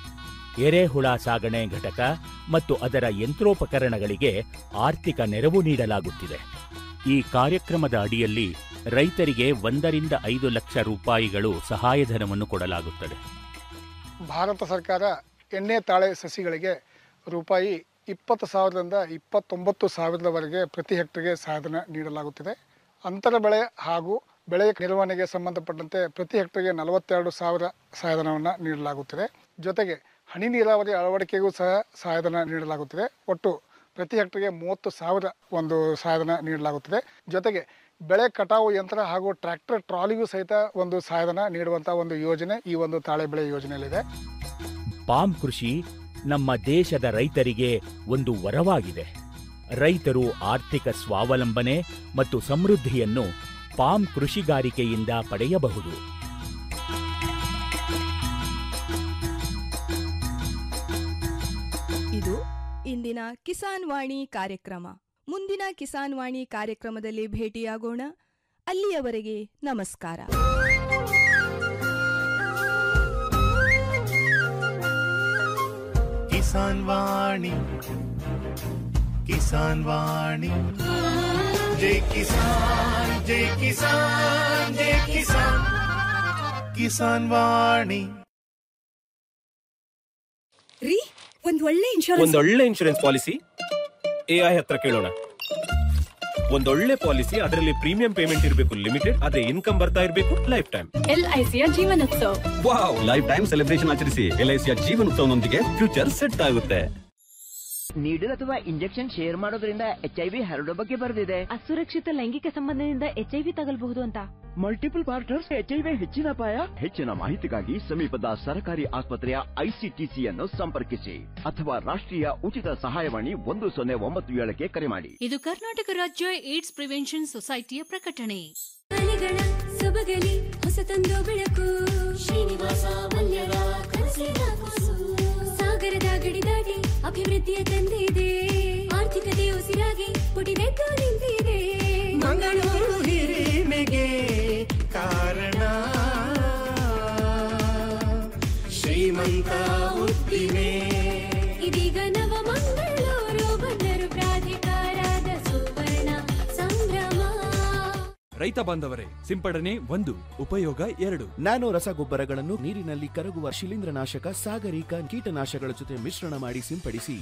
Speaker 10: ಎರೆಹುಳ ಸಾಗಣೆ ಘಟಕ ಮತ್ತು ಅದರ ಯಂತ್ರೋಪಕರಣಗಳಿಗೆ ಆರ್ಥಿಕ ನೆರವು ನೀಡಲಾಗುತ್ತಿದೆ ಈ ಕಾರ್ಯಕ್ರಮದ ಅಡಿಯಲ್ಲಿ ರೈತರಿಗೆ ಒಂದರಿಂದ ಐದು ಲಕ್ಷ ರೂಪಾಯಿಗಳು ಸಹಾಯಧನವನ್ನು ಕೊಡಲಾಗುತ್ತದೆ
Speaker 12: ಭಾರತ ಸರ್ಕಾರ ಎಣ್ಣೆ ತಾಳೆ ಸಸಿಗಳಿಗೆ ರೂಪಾಯಿ ಇಪ್ಪತ್ತು ಸಾವಿರದಿಂದ ಇಪ್ಪತ್ತೊಂಬತ್ತು ಸಾವಿರದವರೆಗೆ ಪ್ರತಿ ಹೆಕ್ಟರ್ಗೆ ಸಹಾಯಧನ ನೀಡಲಾಗುತ್ತಿದೆ ಅಂತರ ಬೆಳೆ ಹಾಗೂ ಬೆಳೆಯ ನಿರ್ವಹಣೆಗೆ ಸಂಬಂಧಪಟ್ಟಂತೆ ಪ್ರತಿ ಹೆಕ್ಟರ್ಗೆ ನಲವತ್ತೆರಡು ಸಾವಿರ ಸಹಾಯಧನವನ್ನು ನೀಡಲಾಗುತ್ತಿದೆ ಜೊತೆಗೆ ಹನಿ ನೀರಾವರಿ ಅಳವಡಿಕೆಗೂ ಸಹ ಸಹಾಯಧನ ನೀಡಲಾಗುತ್ತಿದೆ ಒಟ್ಟು ಪ್ರತಿ ಹೆಕ್ಟರ್ಗೆ ಮೂವತ್ತು ಸಾವಿರ ಒಂದು ಸಹಾಯಧನ ನೀಡಲಾಗುತ್ತಿದೆ ಜೊತೆಗೆ ಬೆಳೆ ಕಟಾವು ಯಂತ್ರ ಹಾಗೂ ಟ್ರ್ಯಾಕ್ಟರ್ ಟ್ರಾಲಿಗೂ ಸಹಿತ ಒಂದು ಸಹಾಯಧನ ನೀಡುವಂಥ ಒಂದು ಯೋಜನೆ ಈ ಒಂದು ತಾಳೆ ಬೆಳೆ ಯೋಜನೆಯಲ್ಲಿದೆ
Speaker 10: ಪಾಮ್ ಕೃಷಿ ನಮ್ಮ ದೇಶದ ರೈತರಿಗೆ ಒಂದು ವರವಾಗಿದೆ ರೈತರು ಆರ್ಥಿಕ ಸ್ವಾವಲಂಬನೆ ಮತ್ತು ಸಮೃದ್ಧಿಯನ್ನು ಪಾಮ್ ಕೃಷಿಗಾರಿಕೆಯಿಂದ ಪಡೆಯಬಹುದು
Speaker 9: ಇದು ಇಂದಿನ ಕಿಸಾನ್ ವಾಣಿ ಕಾರ್ಯಕ್ರಮ ಮುಂದಿನ ಕಿಸಾನ್ ವಾಣಿ ಕಾರ್ಯಕ್ರಮದಲ್ಲಿ ಭೇಟಿಯಾಗೋಣ ಅಲ್ಲಿಯವರೆಗೆ ನಮಸ್ಕಾರ
Speaker 3: ಕಿಸಾನ್ ವಾಣಿ ಕಿಸಾನ್ ವಾಣಿ ಜೈ ಕಿಸಾನ್ ಜೈ ಕಿಸಾನ್ ಜೈ ಕಿಸಾನ್ ಕಿಸಾನ್ ವಾಣಿ
Speaker 13: ರೀ ಒಂದ್ ಒಳ್ಳೆ ಇನ್ಶೂರೆನ್ಸ್
Speaker 14: ಒಂದೊಳ್ಳೆ ಇನ್ಶೂರೆನ್ಸ್ ಪಾಲಿಸಿ ಎಐ ಹತ್ರ ಕೇಳೋಣ ಒಂದೊಳ್ಳೆ ಪಾಲಿಸಿ ಅದರಲ್ಲಿ ಪ್ರೀಮಿಯಂ ಪೇಮೆಂಟ್ ಇರಬೇಕು ಲಿಮಿಟೆಡ್ ಅದೇ ಇನ್ಕಮ್ ಬರ್ತಾ ಇರಬೇಕು ಲೈಫ್ ಟೈಮ್
Speaker 13: ಎಲ್ಐಸಿಯ Jeevanotsava
Speaker 14: wow life time celebration ಆಚರಿಸಿ ಎಲ್ಐಸಿಯ ಜೀವನೋತ್ಸವನೊಂದಿಗೆ ಫ್ಯೂಚರ್ ಸೆಟ್ ಆಗುತ್ತೆ
Speaker 15: ನೀಡಲ್ ಅಥವಾ ಇಂಜೆಕ್ಷನ್ ಶೇರ್ ಮಾಡೋದ್ರಿಂದ ಎಚ್ ಐ ವಿ ಹರಡೋ ಬಗ್ಗೆ ಬರೆದಿದೆ
Speaker 16: ಅಸುರಕ್ಷಿತ ಲೈಂಗಿಕ ಸಂಬಂಧದಿಂದ ಎಚ್ಐವಿ ತಗಲ್ಬಹುದು ಅಂತ
Speaker 15: multiple partners H I V ಹೆಚ್ಚಿನ ಅಪಾಯ ಹೆಚ್ಚಿನ ಮಾಹಿತಿಗಾಗಿ ಸಮೀಪದ ಸರ್ಕಾರಿ ಆಸ್ಪತ್ರೆಯ ಐಸಿಟಿಸಿ ಅನ್ನು ಸಂಪರ್ಕಿಸಿ ಅಥವಾ ರಾಷ್ಟ್ರೀಯ ಉಚಿತ ಸಹಾಯವಾಣಿ ಒಂದು ಸೊನ್ನೆ ಒಂಬತ್ತು ಏಳಕ್ಕೆ ಕರೆ ಮಾಡಿ
Speaker 16: ಇದು ಕರ್ನಾಟಕ ರಾಜ್ಯ ಏಡ್ಸ್ ಪ್ರಿವೆನ್ಷನ್ ಸೊಸೈಟಿಯ ಪ್ರಕಟಣೆ
Speaker 17: ಮನೆಗಳ ಸೊಬಗಲಿ ಹೊಸತೊಂದು ಬೆಳಕು ಶ್ರೀನಿವಾಸ ಮಲ್ಯರ ಕನಸಿನ ಕೂಸು ಸಾಗರದ ಗಡಿ ದಾಟಿ ಅಭಿವೃದ್ಧಿಯ ತಂದಿದೆ ಆರ್ಥಿಕತೆ ಉಸಿರಾಗಿ ಪುಟಿದೆದ್ದು ನಿಂತಿದೆ
Speaker 3: ಮಂಗಳೂರು ಹಿರಿಮೆಗೆ ಕಾರಣ ಶ್ರೀಮಂತ ಉದ್ದಿಮೆ
Speaker 17: ಇದೀಗ ನವ ಮಂಗಳೂರು ಬಂದರು ಪ್ರಾಧಿಕಾರದ ಸುವರ್ಣ ಸಂಭ್ರಮ
Speaker 18: ರೈತ ಬಾಂಧವರೇ ಸಿಂಪಡಣೆ ಒಂದು ಉಪಯೋಗ ಎರಡು
Speaker 19: ನ್ಯಾನೋ ರಸಗೊಬ್ಬರಗಳನ್ನು ನೀರಿನಲ್ಲಿ ಕರಗುವ ಶಿಲೀಂಧ್ರನಾಶಕ ಸಾಗರಿಕ ಕೀಟನಾಶಕಗಳ ಜೊತೆ ಮಿಶ್ರಣ ಮಾಡಿ ಸಿಂಪಡಿಸಿ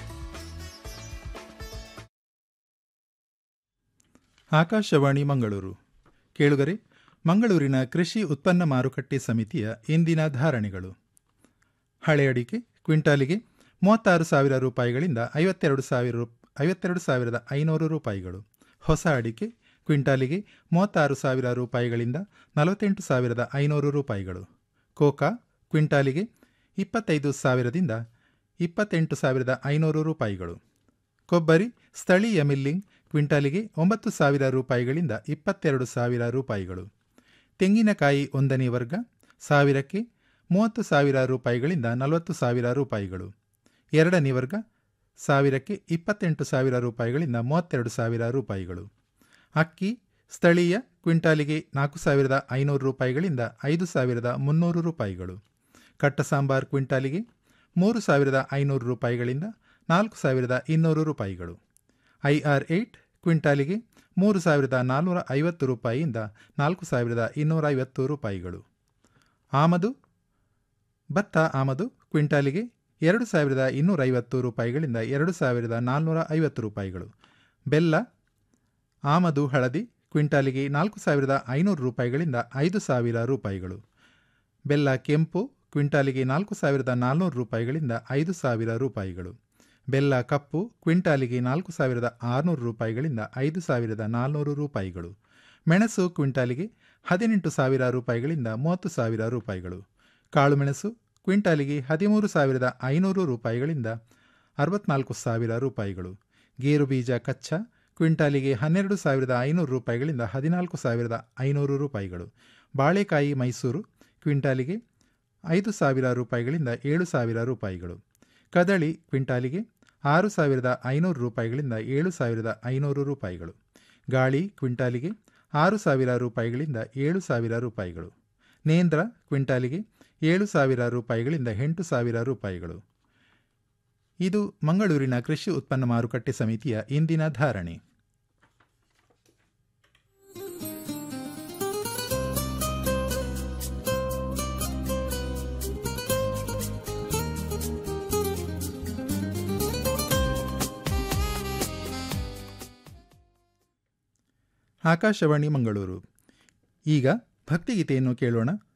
Speaker 20: ಆಕಾಶವಾಣಿ ಮಂಗಳೂರು ಕೇಳುಗರೆ ಮಂಗಳೂರಿನ ಕೃಷಿ ಉತ್ಪನ್ನ ಮಾರುಕಟ್ಟೆ ಸಮಿತಿಯ ಇಂದಿನ ಧಾರಣೆಗಳು ಹಳೆ ಅಡಿಕೆ ಕ್ವಿಂಟಾಲಿಗೆ ಮೂವತ್ತಾರು ಸಾವಿರ ರೂಪಾಯಿಗಳಿಂದ ಐವತ್ತೆರಡು ಸಾವಿರ ರೂ- ಐವತ್ತೆರಡು ಸಾವಿರದ ಐನೂರು ರೂಪಾಯಿಗಳು ಹೊಸ ಅಡಿಕೆ ಕ್ವಿಂಟಾಲಿಗೆ ಮೂವತ್ತಾರು ಸಾವಿರ ರೂಪಾಯಿಗಳಿಂದ ನಲವತ್ತೆಂಟು ಸಾವಿರದ ಐನೂರು ರೂಪಾಯಿಗಳು ಕೋಕಾ ಕ್ವಿಂಟಾಲಿಗೆ ಇಪ್ಪತ್ತೈದು ಸಾವಿರದಿಂದ ಇಪ್ಪತ್ತೆಂಟು ಸಾವಿರದ ಐನೂರು ರೂಪಾಯಿಗಳು ಕೊಬ್ಬರಿ ಸ್ಥಳೀಯ ಮಿಲ್ಲಿಂಗ್ ಕ್ವಿಂಟಾಲಿಗೆ ಒಂಬತ್ತು ಸಾವಿರ ರೂಪಾಯಿಗಳಿಂದ ಇಪ್ಪತ್ತೆರಡು ಸಾವಿರ ರೂಪಾಯಿಗಳು ತೆಂಗಿನಕಾಯಿ ಒಂದನೇ ವರ್ಗ ಸಾವಿರಕ್ಕೆ ಮೂವತ್ತು ಸಾವಿರ ರೂಪಾಯಿಗಳಿಂದ ನಲವತ್ತು ಸಾವಿರ ರೂಪಾಯಿಗಳು ಎರಡನೇ ವರ್ಗ ಸಾವಿರಕ್ಕೆ ಇಪ್ಪತ್ತೆಂಟು ಸಾವಿರ ರೂಪಾಯಿಗಳಿಂದ ಮೂವತ್ತೆರಡು ಸಾವಿರ ರೂಪಾಯಿಗಳು ಅಕ್ಕಿ ಸ್ಥಳೀಯ ಕ್ವಿಂಟಾಲಿಗೆ ನಾಲ್ಕು ಸಾವಿರದ ಐನೂರು ರೂಪಾಯಿಗಳಿಂದ ಐದು ಸಾವಿರದ ಮುನ್ನೂರು ರೂಪಾಯಿಗಳು ಕಟ್ಟ ಸಾಂಬಾರ್ ಕ್ವಿಂಟಾಲಿಗೆ ಮೂರು ಸಾವಿರದ ಐನೂರು ರೂಪಾಯಿಗಳಿಂದ ನಾಲ್ಕು ಸಾವಿರದ ಇನ್ನೂರು ರೂಪಾಯಿಗಳು ಐ ಆರ್ ಏಯ್ಟ್ ಕ್ವಿಂಟಾಲಿಗೆ ಮೂರು ಸಾವಿರದ ನಾನ್ನೂರ ಐವತ್ತು ರೂಪಾಯಿಯಿಂದ ನಾಲ್ಕು ಸಾವಿರದ ಇನ್ನೂರ ಐವತ್ತು ರೂಪಾಯಿಗಳು ಆಮದು ಭತ್ತ ಆಮದು ಕ್ವಿಂಟಾಲಿಗೆ ಎರಡು ಸಾವಿರದ ಇನ್ನೂರೈವತ್ತು ರೂಪಾಯಿಗಳಿಂದ ಎರಡು ಸಾವಿರದ ನಾನ್ನೂರ ಐವತ್ತು ರೂಪಾಯಿಗಳು ಬೆಲ್ಲ ಆಮದು ಹಳದಿ ಕ್ವಿಂಟಾಲಿಗೆ ನಾಲ್ಕು ಸಾವಿರದ ಐನೂರು ರೂಪಾಯಿಗಳಿಂದ ಐದು ಸಾವಿರ ರೂಪಾಯಿಗಳು ಬೆಲ್ಲ ಕೆಂಪು ಕ್ವಿಂಟಾಲಿಗೆ ನಾಲ್ಕು ಸಾವಿರದ ನಾನ್ನೂರು ರೂಪಾಯಿಗಳಿಂದ ಐದು ಸಾವಿರ ರೂಪಾಯಿಗಳು ಬೆಲ್ಲ ಕಪ್ಪು ಕ್ವಿಂಟಾಲಿಗೆ ನಾಲ್ಕು ಸಾವಿರದ ಆರುನೂರು ರೂಪಾಯಿಗಳಿಂದ ಐದು ಸಾವಿರದ ನಾನ್ನೂರು ರೂಪಾಯಿಗಳು ಮೆಣಸು ಕ್ವಿಂಟಾಲಿಗೆ ಹದಿನೆಂಟು ಸಾವಿರ ರೂಪಾಯಿಗಳಿಂದ ಮೂವತ್ತು ಸಾವಿರ ರೂಪಾಯಿಗಳು ಕಾಳುಮೆಣಸು ಕ್ವಿಂಟಾಲಿಗೆ ಹದಿಮೂರು ಸಾವಿರದ ಐನೂರು ರೂಪಾಯಿಗಳಿಂದ ಅರವತ್ನಾಲ್ಕು ಸಾವಿರ ರೂಪಾಯಿಗಳು ಗೇರು ಬೀಜ ಕಚ್ಚಾ ಕ್ವಿಂಟಾಲಿಗೆ ಹನ್ನೆರಡು ಸಾವಿರದ ಐನೂರು ರೂಪಾಯಿಗಳಿಂದ ಹದಿನಾಲ್ಕು ಸಾವಿರದ ಐನೂರು ರೂಪಾಯಿಗಳು ಬಾಳೆಕಾಯಿ ಮೈಸೂರು ಕ್ವಿಂಟಾಲಿಗೆ ಐದು ಸಾವಿರ ರೂಪಾಯಿಗಳಿಂದ ಏಳು ಸಾವಿರ ರೂಪಾಯಿಗಳು ಕದಳಿ ಕ್ವಿಂಟಾಲಿಗೆ ಆರು ಸಾವಿರದ ಐನೂರು ರೂಪಾಯಿಗಳಿಂದ ಏಳು ಸಾವಿರದ ಐನೂರು ರೂಪಾಯಿಗಳು ಗಾಳಿ ಕ್ವಿಂಟಾಲಿಗೆ ಆರು ಸಾವಿರ ರೂಪಾಯಿಗಳಿಂದ ಏಳು ಸಾವಿರ ರೂಪಾಯಿಗಳು ನೇಂದ್ರ ಕ್ವಿಂಟಾಲಿಗೆ ಏಳು ಸಾವಿರ ರೂಪಾಯಿಗಳಿಂದ ಎಂಟು ಸಾವಿರ ರೂಪಾಯಿಗಳು ಇದು ಮಂಗಳೂರಿನ ಕೃಷಿ ಉತ್ಪನ್ನ ಮಾರುಕಟ್ಟೆ ಸಮಿತಿಯ ಇಂದಿನ ಧಾರಣೆ ಆಕಾಶವಾಣಿ ಮಂಗಳೂರು ಈಗ ಭಕ್ತಿಗೀತೆಯನ್ನು ಕೇಳೋಣ